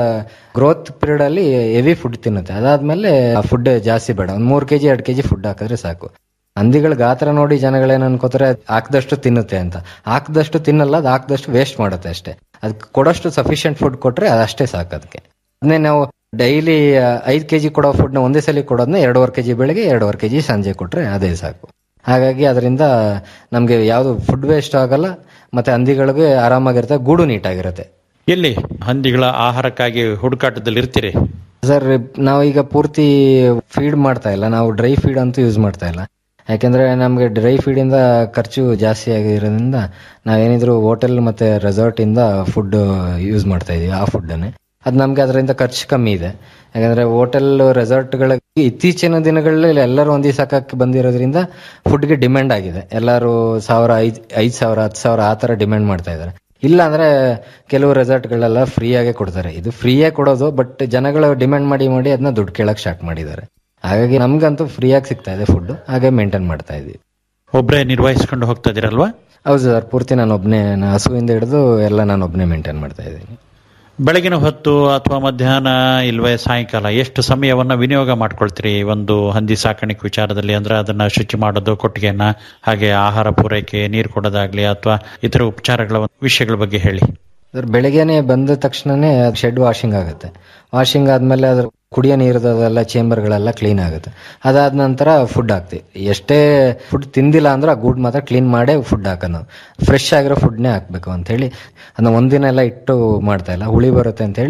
ಗ್ರೋತ್ ಪೀರಿಯಡ್ ಅಲ್ಲಿ ಹೆವಿ ಫುಡ್ ತಿನ್ನುತ್ತೆ ಅದಾದ್ಮೇಲೆ ಫುಡ್ ಜಾಸ್ತಿ ಬೇಡ ಒಂದ್ ಮೂರ್ ಕೆಜಿ ಎರಡ್ ಕೆಜಿ ಫುಡ್ ಹಾಕಿದ್ರೆ ಸಾಕು ಹಂದಿಗಳ ಗಾತ್ರ ನೋಡಿ ಜನಗಳೇನ್ ಅನ್ಕೋತಾರೆ ಹಾಕ್ದಷ್ಟು ತಿನ್ನುತ್ತೆ ಅಂತ ಹಾಕ್ದಷ್ಟು ತಿನ್ನಲ್ಲ ಅದು ಹಾಕ್ದಷ್ಟು ವೇಸ್ಟ್ ಮಾಡುತ್ತೆ ಅಷ್ಟೇ ಅದಕ್ಕೆ ಕೊಡೋಷ್ಟು ಸಫಿಶಿಯಂಟ್ ಫುಡ್ ಕೊಟ್ರೆ ಅದಷ್ಟೇ ಸಾಕು ಅದಕ್ಕೆ ಅದನ್ನೇ ನಾವು ಡೈಲಿ ಐದ್ ಕೆಜಿ ಕೊಡೋ ಫುಡ್ನ ಒಂದೇ ಸಲ ಕೊಡೋದನ್ನ ಎರಡೂವರೆ ಕೆಜಿ ಬೆಳಗ್ಗೆ ಎರಡೂವರೆ ಕೆಜಿ ಸಂಜೆ ಕೊಟ್ರೆ ಅದೇ ಸಾಕು ಹಾಗಾಗಿ ಅದರಿಂದ ನಮ್ಗೆ ಯಾವ್ದು ಫುಡ್ ವೇಸ್ಟ್ ಆಗಲ್ಲ ಮತ್ತೆ ಹಂದಿಗಳಿಗೆ ಆರಾಮಾಗಿರುತ್ತೆ ಗೂಡು ನೀಟಾಗಿರುತ್ತೆ ಎಲ್ಲಿ ಹಂದಿಗಳ ಆಹಾರಕ್ಕಾಗಿ ಹುಡುಕಾಟದಲ್ಲಿ ಇರ್ತೀರಿ ಸರ್ ನಾವು ಈಗ ಪೂರ್ತಿ ಫೀಡ್ ಮಾಡ್ತಾ ಇಲ್ಲ ನಾವು ಡ್ರೈ ಫೀಡ್ ಅಂತೂ ಯೂಸ್ ಮಾಡ್ತಾ ಇಲ್ಲ ಯಾಕೆಂದ್ರೆ ನಮ್ಗೆ ಡ್ರೈ ಫೀಡ್ ಇಂದ ಖರ್ಚು ಜಾಸ್ತಿ ಆಗಿರೋದ್ರಿಂದ ನಾವೇನಿದ್ರು ಹೋಟೆಲ್ ಮತ್ತೆ ರೆಸಾರ್ಟ್ ಇಂದ ಫುಡ್ ಯೂಸ್ ಮಾಡ್ತಾ ಇದೀವಿ ಆ ಫುಡ್ ಅನ್ನೇ ಅದು ನಮ್ಗೆ ಅದರಿಂದ ಖರ್ಚು ಕಮ್ಮಿ ಇದೆ ಯಾಕಂದ್ರೆ ಹೋಟೆಲ್ ರೆಸಾರ್ಟ್ಗಳ ಇತ್ತೀಚಿನ ದಿನಗಳಲ್ಲಿ ಎಲ್ಲರೂ ಒಂದಿ ಸಾಕಕ್ಕೆ ಬಂದಿರೋದ್ರಿಂದ ಫುಡ್ಗೆ ಡಿಮ್ಯಾಂಡ್ ಆಗಿದೆ ಎಲ್ಲರೂ ಸಾವಿರ ಐದ್ ಐದ್ ಸಾವಿರ ಹತ್ತು ಸಾವಿರ ಆ ತರ ಡಿಮ್ಯಾಂಡ್ ಮಾಡ್ತಾ ಇದ್ದಾರೆ ಇಲ್ಲ ಅಂದ್ರೆ ಕೆಲವು ರೆಸಾರ್ಟ್ಗಳೆಲ್ಲ ಫ್ರೀ ಆಗೇ ಕೊಡ್ತಾರೆ ಇದು ಫ್ರೀಯಾಗಿ ಕೊಡೋದು ಬಟ್ ಜನಗಳು ಡಿಮ್ಯಾಂಡ್ ಮಾಡಿ ಮಾಡಿ ಅದನ್ನ ದುಡ್ಡು ಕೇಳಕ್ ಸ್ಟಾರ್ಟ್ ಮಾಡಿದ್ದಾರೆ ಹಾಗಾಗಿ ನಮ್ಗಂತೂ ಫ್ರೀಯಾಗಿ ಸಿಗ್ತಾ ಇದೆ ಫುಡ್ ಹಾಗೆ ಮೇಂಟೈನ್ ಮಾಡ್ತಾ ಇದೀವಿ ಒಬ್ಬರೇ ನಿರ್ವಹಿಸ್ಕೊಂಡು ಹೋಗ್ತಾ ಇದೀರಲ್ವಾ ಹೌದು ಸರ್ ಪೂರ್ತಿ ನಾನು ಒಬ್ನೇ ನಾನು ಹಸುವಿಂದ ಹಿಡಿದು ಎಲ್ಲ ನಾನು ಒಬ್ನೇ ಮೇಂಟೈನ್ ಮಾಡ್ತಾ ಇದ್ದೀನಿ ಬೆಳಗಿನ ಹೊತ್ತು ಅಥವಾ ಮಧ್ಯಾಹ್ನ ಇಲ್ವೇ ಸಾಯಂಕಾಲ ಎಷ್ಟು ಸಮಯವನ್ನ ವಿನಿಯೋಗ ಮಾಡ್ಕೊಳ್ತೀರಿ ಒಂದು ಹಂದಿ ಸಾಕಾಣಿಕೆ ವಿಚಾರದಲ್ಲಿ ಅಂದ್ರೆ ಅದನ್ನ ಶುಚಿ ಮಾಡೋದು ಕೊಟ್ಟಿಗೆಯನ್ನ ಹಾಗೆ ಆಹಾರ ಪೂರೈಕೆ ನೀರು ಕೊಡೋದಾಗ್ಲಿ ಅಥವಾ ಇತರ ಉಪಚಾರಗಳ ವಿಷಯಗಳ ಬಗ್ಗೆ ಹೇಳಿ ಸರ್ ಬೆಳಗ್ಗೆನೆ ಬಂದ ತಕ್ಷಣನೇ ಶೆಡ್ ವಾಷಿಂಗ್ ಆಗುತ್ತೆ ವಾಷಿಂಗ್ ಆದ್ಮೇಲೆ ಅದ್ರ ಕುಡಿಯೋ ನೀರದೆಲ್ಲ ಚೇಂಬರ್ಗಳೆಲ್ಲ ಕ್ಲೀನ್ ಆಗುತ್ತೆ ಅದಾದ ನಂತರ ಫುಡ್ ಹಾಕ್ತಿವಿ ಎಷ್ಟೇ ಫುಡ್ ತಿಂದಿಲ್ಲ ಅಂದ್ರೆ ಆ ಗೂಡ್ ಮಾತ್ರ ಕ್ಲೀನ್ ಮಾಡೇ ಫುಡ್ ಹಾಕೋದು ಫ್ರೆಶ್ ಆಗಿರೋ ಫುಡ್ನೇ ಹಾಕ್ಬೇಕು ಅಂತ ಹೇಳಿ ಅದನ್ನ ಒಂದಿನ ಎಲ್ಲ ಇಟ್ಟು ಮಾಡ್ತಾ ಇಲ್ಲ ಹುಳಿ ಬರುತ್ತೆ ಅಂತ ಹೇಳಿ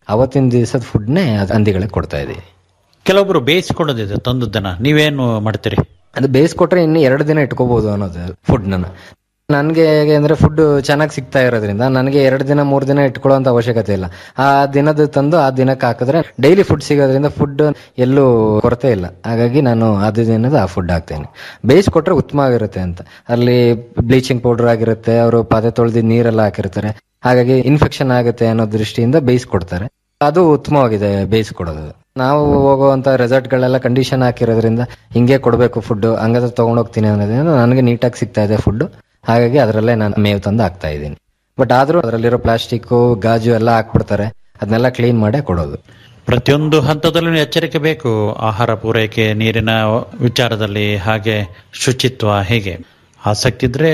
ಅವತ್ತಿನ ದಿವಸದ ಫುಡ್ನೇ ಹಂದಿಗಳಿಗೆ ಕೊಡ್ತಾ ಇದೀವಿ ಕೆಲವೊಬ್ರು ಬೇಯಿಸ್ಕೊಳ್ಳೋದಿದೆ ತಂದದ್ದನ್ನ ನೀವೇನು ಮಾಡ್ತೀರಿ ಅದು ಬೇಯಿಸ್ಕೊಟ್ರೆ ಇನ್ನು ಎರಡು ದಿನ ಇಟ್ಕೋಬಹುದು ಅನ್ನೋದು ಫುಡ್ ನನ್ನ ನನಗೆ ಹೇಗೆ ಅಂದ್ರೆ ಫುಡ್ ಚೆನ್ನಾಗಿ ಸಿಗ್ತಾ ಇರೋದ್ರಿಂದ ನನಗೆ ಎರಡು ದಿನ ಮೂರು ದಿನ ಇಟ್ಕೊಳ್ಳೋಂತ ಅವಶ್ಯಕತೆ ಇಲ್ಲ ಆ ದಿನದ ತಂದು ಆ ದಿನಕ್ಕೆ ಹಾಕಿದ್ರೆ ಡೈಲಿ ಫುಡ್ ಸಿಗೋದ್ರಿಂದ ಫುಡ್ ಎಲ್ಲೂ ಕೊರತೆ ಇಲ್ಲ ಹಾಗಾಗಿ ನಾನು ಅದು ದಿನದ ಆ ಫುಡ್ ಹಾಕ್ತೇನೆ ಬೇಯಿಸ್ಕೊಟ್ರೆ ಉತ್ತಮ ಆಗಿರುತ್ತೆ ಅಂತ ಅಲ್ಲಿ ಬ್ಲೀಚಿಂಗ್ ಪೌಡರ್ ಆಗಿರುತ್ತೆ ಅವರು ಪಾತ್ರೆ ತೊಳೆದಿದ್ದು ನೀರೆಲ್ಲ ಹಾಕಿರ್ತಾರೆ ಹಾಗಾಗಿ ಇನ್ಫೆಕ್ಷನ್ ಆಗುತ್ತೆ ಅನ್ನೋ ದೃಷ್ಟಿಯಿಂದ ಬೇಯಿಸ್ಕೊಡ್ತಾರೆ ಅದು ಉತ್ತಮವಾಗಿದೆ ಬೇಯಿಸ್ಕೊಡೋದು ನಾವು ಹೋಗುವಂತ ರೆಸಾರ್ಟ್ ಗಳೆಲ್ಲ ಕಂಡೀಷನ್ ಹಾಕಿರೋದ್ರಿಂದ ಹಿಂಗೆ ಕೊಡಬೇಕು ಫುಡ್ ಹಂಗಾದ್ರೆ ತಗೊಂಡೋಗ್ತೀನಿ ಅನ್ನೋದ್ರಿಂದ ನನಗೆ ನೀಟಾಗಿ ಸಿಗ್ತಾ ಇದೆ ಫುಡ್ ಹಾಗಾಗಿ ಅದರಲ್ಲೇ ನಾನು ಮೇವು ತಂದು ಹಾಕ್ತಾ ಇದ್ದೀನಿ ಬಟ್ ಆದ್ರೂ ಅದರಲ್ಲಿರೋ ಪ್ಲಾಸ್ಟಿಕ್ ಗಾಜು ಎಲ್ಲ ಹಾಕ್ಬಿಡ್ತಾರೆ ಅದನ್ನೆಲ್ಲ ಕ್ಲೀನ್ ಮಾಡೇ ಕೊಡೋದು ಪ್ರತಿಯೊಂದು ಹಂತದಲ್ಲೂ ಎಚ್ಚರಿಕೆ ಬೇಕು ಆಹಾರ ಪೂರೈಕೆ ನೀರಿನ ವಿಚಾರದಲ್ಲಿ ಹಾಗೆ ಶುಚಿತ್ವ ಹೇಗೆ ಆಸಕ್ತಿ ಇದ್ರೆ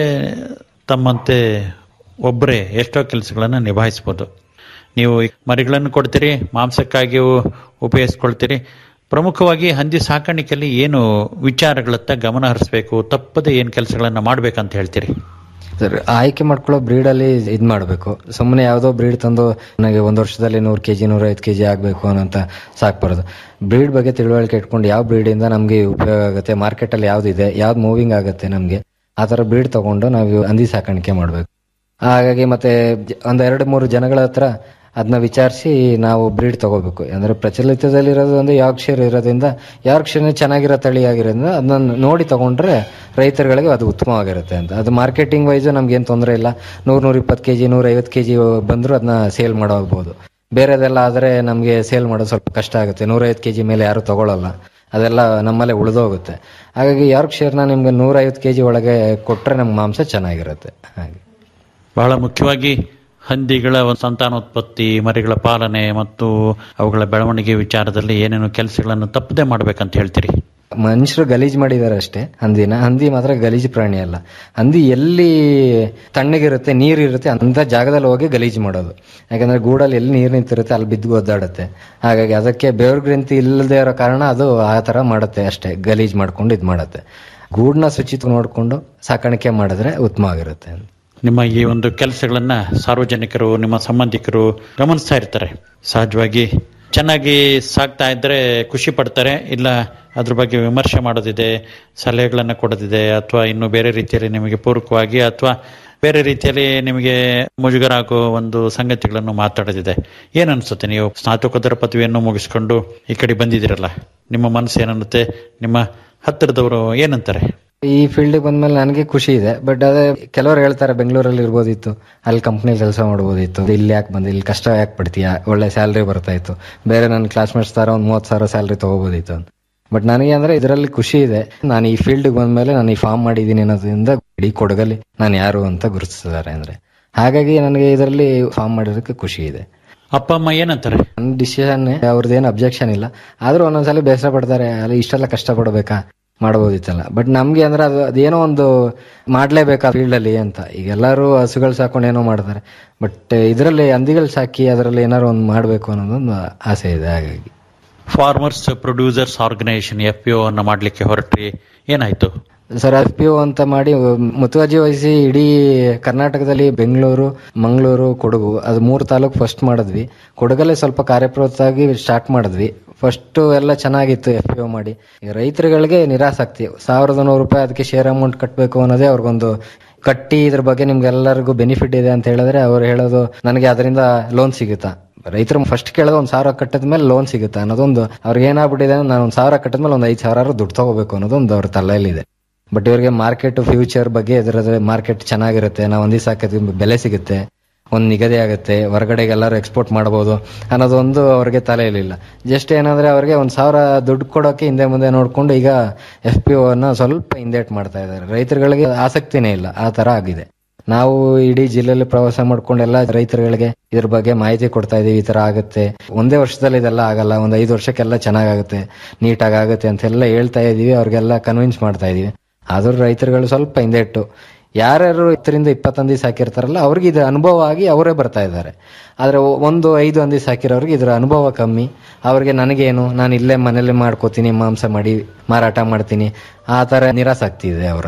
ತಮ್ಮಂತೆ ಒಬ್ಬರೇ ಎಷ್ಟೋ ಕೆಲಸಗಳನ್ನು ನಿಭಾಯಿಸ್ಬೋದು ನೀವು ಮರಿಗಳನ್ನು ಕೊಡ್ತೀರಿ ಮಾಂಸಕ್ಕಾಗಿ ಉ- ಉಪಯೋಗಿಸ್ಕೊಳ್ತೀರಿ ಪ್ರಮುಖವಾಗಿ ಹಂದಿ ಸಾಕಾಣಿಕೆಯಲ್ಲಿ ಏನು ವಿಚಾರಗಳತ್ತ ಗಮನ ಹರಿಸಬೇಕು ತಪ್ಪದೆ ಏನು ಕೆಲಸಗಳನ್ನ ಮಾಡ್ಬೇಕಂತ ಹೇಳ್ತೀರಿ ಸರ್ ಆಯ್ಕೆ ಮಾಡ್ಕೊಳ್ಳೋ ಬ್ರೀಡ್ ಅಲ್ಲಿ ಇದ್ ಮಾಡ್ಬೇಕು ಸುಮ್ಮನೆ ಯಾವ್ದೋ ಬ್ರೀಡ್ ತಂದು ನನಗೆ ಒಂದ್ ವರ್ಷದಲ್ಲಿ ನೂರ್ ಕೆಜಿ ನೂರ ಐದು ಕೆಜಿ ಆಗ್ಬೇಕು ಅನ್ನೋಂತ ಸಾಕ್ಬಾರ್ದು ಬ್ರೀಡ್ ಬಗ್ಗೆ ತಿಳುವಳಿಕೆ ಇಟ್ಕೊಂಡು ಯಾವ ಬ್ರೀಡ್ ಇಂದ ನಮ್ಗೆ ಉಪಯೋಗ ಆಗುತ್ತೆ ಮಾರ್ಕೆಟ್ ಅಲ್ಲಿ ಯಾವ್ದಿದೆ ಯಾವ್ದು ಮೂವಿಂಗ್ ಆಗುತ್ತೆ ನಮ್ಗೆ ಆ ತರ ಬ್ರೀಡ್ ತಗೊಂಡು ನಾವು ಹಂದಿ ಸಾಕಾಣಿಕೆ ಮಾಡ್ಬೇಕು ಹಾಗಾಗಿ ಮತ್ತೆ ಜ- ಒಂದ್ ಎರಡು ಮೂರು ಜನಗಳ ಹತ್ರ ಅದನ್ನ ವಿಚಾರಿಸಿ ನಾವು ಬ್ರೀಡ್ ತಗೋಬೇಕು ಅಂದ್ರೆ ಪ್ರಚಲಿತದಲ್ಲಿರೋದು ಒಂದು ಯಾರ್ಕ್ಷಿರ್ ಇರೋದ್ರಿಂದ ಯಾರ್ಕ್ಷಿರ್ ಚೆನ್ನಾಗಿರೋ ತಳಿ ಆಗಿರೋದ್ರಿಂದ ಅದನ್ನ ನೋಡಿ ತಗೊಂಡ್ರೆ ರೈತರುಗಳಿಗೆ ಅದು ಉತ್ತಮವಾಗಿರುತ್ತೆ ಅಂತ ಅದು ಮಾರ್ಕೆಟಿಂಗ್ ವೈಸ್ ನಮ್ಗೆ ಏನ್ ತೊಂದರೆ ಇಲ್ಲ ನೂರ್ ನೂರ ಇಪ್ಪತ್ತು ಕೆಜಿ ನೂರ ಐವತ್ತು ಕೆಜಿ ಬಂದ್ರು ಅದನ್ನ ಸೇಲ್ ಮಾಡೋಗ್ಬೋದು ಬೇರೆದೆಲ್ಲ ಆದ್ರೆ ನಮ್ಗೆ ಸೇಲ್ ಮಾಡೋದು ಸ್ವಲ್ಪ ಕಷ್ಟ ಆಗುತ್ತೆ ನೂರೈವತ್ತು ಕೆಜಿ ಮೇಲೆ ಯಾರು ತಗೊಳ್ಳಲ್ಲ ಅದೆಲ್ಲ ನಮ್ಮಲ್ಲೇ ಉಳಿದೋಗುತ್ತೆ ಹಾಗಾಗಿ ಯಾರ್ಕ್ಷಿರ್ನ ನಿಮ್ಗೆ ನೂರೈವತ್ತು ಕೆಜಿ ಒಳಗೆ ಕೊಟ್ರೆ ನಮ್ಗೆ ಮಾಂಸ ಚೆನ್ನಾಗಿರುತ್ತೆ ಹಾಗೆ ಬಹಳ ಮುಖ್ಯವಾಗಿ ಹಂದಿಗಳ ಒಂದು ಸಂತಾನೋತ್ಪತ್ತಿ ಮರಿಗಳ ಪಾಲನೆ ಮತ್ತು ಅವುಗಳ ಬೆಳವಣಿಗೆ ವಿಚಾರದಲ್ಲಿ ಏನೇನು ಕೆಲಸಗಳನ್ನು ತಪ್ಪದೆ ಮಾಡ್ಬೇಕಂತ ಹೇಳ್ತೀರಿ ಮನುಷ್ಯರು ಗಲೀಜ್ ಮಾಡಿದಾರೆ ಅಷ್ಟೇ ಹಂದಿನ ಹಂದಿ ಮಾತ್ರ ಗಲೀಜ್ ಪ್ರಾಣಿ ಅಲ್ಲ ಹಂದಿ ಎಲ್ಲಿ ತಣ್ಣಗಿರುತ್ತೆ ನೀರು ಇರುತ್ತೆ ಅಂತ ಜಾಗದಲ್ಲಿ ಹೋಗಿ ಗಲೀಜ್ ಮಾಡೋದು ಯಾಕಂದ್ರೆ ಗೂಡಲ್ಲಿ ಎಲ್ಲಿ ನೀರು ನಿಂತಿರುತ್ತೆ ಅಲ್ಲಿ ಬಿದ್ದು ಒದ್ದಾಡುತ್ತೆ ಹಾಗಾಗಿ ಅದಕ್ಕೆ ಬೆವರು ಗ್ರಂಥಿ ಇಲ್ಲದೆ ಇರೋ ಕಾರಣ ಅದು ಆ ತರ ಮಾಡುತ್ತೆ ಅಷ್ಟೇ ಗಲೀಜ್ ಮಾಡ್ಕೊಂಡು ಇದು ಮಾಡುತ್ತೆ ಗೂಡ್ನ ಶುಚಿತ್ವ ನೋಡ್ಕೊಂಡು ಸಾಕಾಣಿಕೆ ಮಾಡಿದ್ರೆ ಉತ್ತಮ ಆಗಿರುತ್ತೆ ನಿಮ್ಮ ಈ ಒಂದು ಕೆಲಸಗಳನ್ನ ಸಾರ್ವಜನಿಕರು ನಿಮ್ಮ ಸಂಬಂಧಿಕರು ಗಮನಿಸ್ತಾ ಇರ್ತಾರೆ ಸಹಜವಾಗಿ ಚೆನ್ನಾಗಿ ಸಾಕ್ತಾ ಇದ್ರೆ ಖುಷಿ ಪಡ್ತಾರೆ ಇಲ್ಲ ಅದ್ರ ಬಗ್ಗೆ ವಿಮರ್ಶೆ ಮಾಡೋದಿದೆ ಸಲಹೆಗಳನ್ನು ಕೊಡೋದಿದೆ ಅಥವಾ ಇನ್ನು ಬೇರೆ ರೀತಿಯಲ್ಲಿ ನಿಮಗೆ ಪೂರಕವಾಗಿ ಅಥವಾ ಬೇರೆ ರೀತಿಯಲ್ಲಿ ನಿಮಗೆ ಮುಜುಗರ ಆಗೋ ಒಂದು ಸಂಗತಿಗಳನ್ನು ಮಾತಾಡೋದಿದೆ ಏನ್ ಅನ್ಸುತ್ತೆ ನೀವು ಸ್ನಾತಕೋತ್ತರ ಪದವಿಯನ್ನು ಮುಗಿಸ್ಕೊಂಡು ಈ ಕಡೆ ಬಂದಿದ್ದೀರಲ್ಲ ನಿಮ್ಮ ಮನಸ್ಸು ಏನನ್ನುತ್ತೆ ನಿಮ್ಮ ಹತ್ತಿರದವರು ಏನಂತಾರೆ ಈ ಫೀಲ್ಡ್ ಬಂದ್ಮೇಲೆ ನನಗೆ ಖುಷಿ ಇದೆ ಬಟ್ ಅದೇ ಕೆಲವರು ಹೇಳ್ತಾರೆ ಬೆಂಗಳೂರಲ್ಲಿ ಇರ್ಬೋದಿತ್ತು ಅಲ್ಲಿ ಕಂಪ್ನಿ ಕೆಲಸ ಮಾಡ್ಬೋದಿತ್ತು ಇಲ್ಲಿ ಯಾಕೆ ಬಂದು ಇಲ್ಲಿ ಕಷ್ಟ ಯಾಕೆ ಪಡ್ತೀಯಾ ಒಳ್ಳೆ ಸ್ಯಾಲ್ರಿ ಬರ್ತಾ ಇತ್ತು ಬೇರೆ ನನ್ನ ಕ್ಲಾಸ್ಮೇಟ್ಸ್ ತರ ಒಂದು ಮೂವತ್ತು ಸಾವಿರ ಸ್ಯಾಲ್ರಿ ತಗೋಬೋದಿತ್ತು ಅಂತ ಬಟ್ ನನಗೆ ಅಂದ್ರೆ ಇದರಲ್ಲಿ ಖುಷಿ ಇದೆ ನಾನು ಈ ಫೀಲ್ಡ್ ಬಂದ್ಮೇಲೆ ನಾನು ಈ ಫಾರ್ಮ್ ಮಾಡಿದ್ದೀನಿ ಅನ್ನೋದ್ರಿಂದ ಇಡೀ ಕೊಡಗಲ್ಲಿ ನಾನು ಯಾರು ಅಂತ ಗುರುತಿಸಿದ್ದಾರೆ ಅಂದ್ರೆ ಹಾಗಾಗಿ ನನಗೆ ಇದರಲ್ಲಿ ಫಾರ್ಮ್ ಮಾಡಿರೋದಕ್ಕೆ ಖುಷಿ ಇದೆ ಅಪ್ಪ ಅಮ್ಮ ಏನಂತಾರೆ ನನ್ನ ಡಿಸಿಷನ್ ಅವ್ರದ್ದೇನು ಅಬ್ಜೆಕ್ಷನ್ ಇಲ್ಲ ಆದ್ರೂ ಒಂದೊಂದ್ಸಲಿ ಬೇಸರ ಪಡ್ತಾರೆ ಅಲ್ಲಿ ಇಷ್ಟೆಲ್ಲ ಕಷ್ಟ ಪಡ್ಬೇಕಾ ಮಾಡ್ಬೋದಿತ್ತಲ್ಲ ಬಟ್ ನಮ್ಗೆ ಅಂದ್ರೆ ಅದು ಅದೇನೋ ಒಂದು ಮಾಡ್ಲೇಬೇಕಾ ಫೀಲ್ಡ್ ಅಲ್ಲಿ ಅಂತ ಈಗ ಎಲ್ಲರೂ ಹಸುಗಳು ಸಾಕೊಂಡು ಏನೋ ಮಾಡ್ತಾರೆ ಬಟ್ ಇದರಲ್ಲಿ ಹಂದಿಗಳು ಸಾಕಿ ಅದರಲ್ಲಿ ಏನಾರು ಒಂದು ಮಾಡ್ಬೇಕು ಅನ್ನೋದೊಂದು ಆಸೆ ಇದೆ ಹಾಗಾಗಿ farmers producers organisation F P ಅನ್ನ ಮಾಡ್ಲಿಕ್ಕೆ ಹೊರಟ್ರಿ ಏನಾಯ್ತು ಸರ್ ಎಫ್ ಪಿ ಅಂತ ಮಾಡಿ ಮುತುವರ್ಜಿ ವಹಿಸಿ ಇಡೀ ಕರ್ನಾಟಕದಲ್ಲಿ ಬೆಂಗಳೂರು ಮಂಗಳೂರು ಕೊಡಗು ಅದು ಮೂರು ತಾಲೂಕು ಫಸ್ಟ್ ಮಾಡಿದ್ವಿ ಕೊಡಗಲ್ಲೇ ಸ್ವಲ್ಪ ಕಾರ್ಯಪ್ರವೃತ್ತಾಗಿ ಸ್ಟಾರ್ಟ್ ಮಾಡಿದ್ವಿ ಫಸ್ಟ್ ಎಲ್ಲ ಚೆನ್ನಾಗಿತ್ತು ಎಫ್ ಪಿ ಮಾಡಿ ಈಗ ರೈತರುಗಳಿಗೆ ನಿರಾಸಕ್ತಿ ಸಾವಿರದ ನೂರು ರೂಪಾಯಿ ಅದಕ್ಕೆ ಶೇರ್ ಅಮೌಂಟ್ ಕಟ್ಟಬೇಕು ಅನ್ನೋದೇ ಅವ್ರಿಗೊಂದು ಕಟ್ಟಿ ಇದ್ರ ಬಗ್ಗೆ ನಿಮ್ಗೆಲ್ಲರಿಗೂ ಬೆನಿಫಿಟ್ ಇದೆ ಅಂತ ಹೇಳಿದ್ರೆ ಅವ್ರು ಹೇಳೋದು ನನಗೆ ಅದರಿಂದ ಲೋನ್ ಸಿಗುತ್ತಾ ರೈತರು ಫಸ್ಟ್ ಕೇಳೋದು ಒಂದ್ ಸಾವಿರ ಕಟ್ಟಿದ ಮೇಲೆ ಲೋನ್ ಸಿಗುತ್ತೆ ಅನ್ನೋದೊಂದು ಅವ್ರಿಗೆ ಏನಾಗ್ಬಿಟ್ಟಿದೆ ಅಂದ್ರೆ ನಾನು ಒಂದ್ ಸಾವಿರ ಕಟ್ಟಿದ ಮೇಲೆ ಒಂದ್ ಐದು ಸಾವಿರ ದುಡ್ಡು ತಗೋಬೇಕು ಅನ್ನೋದೊಂದು ಅವ್ರ ತಲೆಯಲ್ಲಿದೆ ಬಟ್ ಇವ್ರಿಗೆ ಮಾರ್ಕೆಟ್ ಫ್ಯೂಚರ್ ಬಗ್ಗೆ ಇದರ ಮಾರ್ಕೆಟ್ ಚೆನ್ನಾಗಿರುತ್ತೆ ನಾವು ಒಂದ್ ದಿವಸ ಹಾಕಿದ್ವಿ ಬೆಲೆ ಸಿಗುತ್ತೆ ಒಂದ್ ನಿಗದಿ ಆಗುತ್ತೆ ಹೊರಗಡೆಗೆ ಎಲ್ಲರೂ ಎಕ್ಸ್ಪೋರ್ಟ್ ಮಾಡಬಹುದು ಅನ್ನೋದೊಂದು ಅವ್ರಿಗೆ ತಲೆಯಲ್ಲಿಲ್ಲ ಜಸ್ಟ್ ಏನಂದ್ರೆ ಅವ್ರಿಗೆ ಒಂದ್ ಸಾವಿರ ದುಡ್ಡು ಕೊಡೋಕೆ ಹಿಂದೆ ಮುಂದೆ ನೋಡ್ಕೊಂಡು ಈಗ ಎಫ್ ಪಿ ಅನ್ನ ಸ್ವಲ್ಪ ಹಿಂದೇಟ್ ಮಾಡ್ತಾ ಇದ್ದಾರೆ ರೈತರುಗಳಿಗೆ ಆಸಕ್ತಿನೇ ಇಲ್ಲ ಆ ತರ ಆಗಿದೆ ನಾವು ಇಡೀ ಜಿಲ್ಲೆಯಲ್ಲಿ ಪ್ರವಾಸ ಮಾಡ್ಕೊಂಡು ಎಲ್ಲ ರೈತರುಗಳಿಗೆ ಇದ್ರ ಬಗ್ಗೆ ಮಾಹಿತಿ ಕೊಡ್ತಾ ಇದೀವಿ ಈ ತರ ಆಗುತ್ತೆ ಒಂದೇ ವರ್ಷದಲ್ಲಿ ಇದೆಲ್ಲ ಆಗಲ್ಲ ಒಂದ್ ಐದು ವರ್ಷಕ್ಕೆಲ್ಲ ಚೆನ್ನಾಗಾಗುತ್ತೆ ನೀಟಾಗಿ ಆಗುತ್ತೆ ಅಂತೆಲ್ಲ ಹೇಳ್ತಾ ಇದೀವಿ ಅವ್ರಿಗೆಲ್ಲ ಕನ್ವಿನ್ಸ್ ಮಾಡ್ತಾ ಇದೀವಿ ಆದ್ರೂ ರೈತರುಗಳು ಸ್ವಲ್ಪ ಹಿಂದೆಟ್ಟು ಯಾರ್ಯಾರು ಹತ್ತರಿಂದ ಇಪ್ಪತ್ತೊಂದು ದಿವಸ ಹಾಕಿರ್ತಾರಲ್ಲ ಅವ್ರಿಗೆ ಇದು ಅನುಭವ ಆಗಿ ಅವರೇ ಬರ್ತಾ ಇದ್ದಾರೆ ಆದ್ರೆ ಒಂದು ಐದು ಹಂದಿ ಸಾಕಿರೋರಿಗೆ ಇದ್ರ ಅನುಭವ ಕಮ್ಮಿ ಅವ್ರಿಗೆ ನನಗೇನು ನಾನು ಇಲ್ಲೇ ಮನೇಲಿ ಮಾಡ್ಕೋತೀನಿ ಮಾಂಸ ಮಾಡಿ ಮಾರಾಟ ಮಾಡ್ತೀನಿ ಆ ತರ ನಿರಾಸಕ್ತಿ ಇದೆ ಅವರಲ್ಲಿ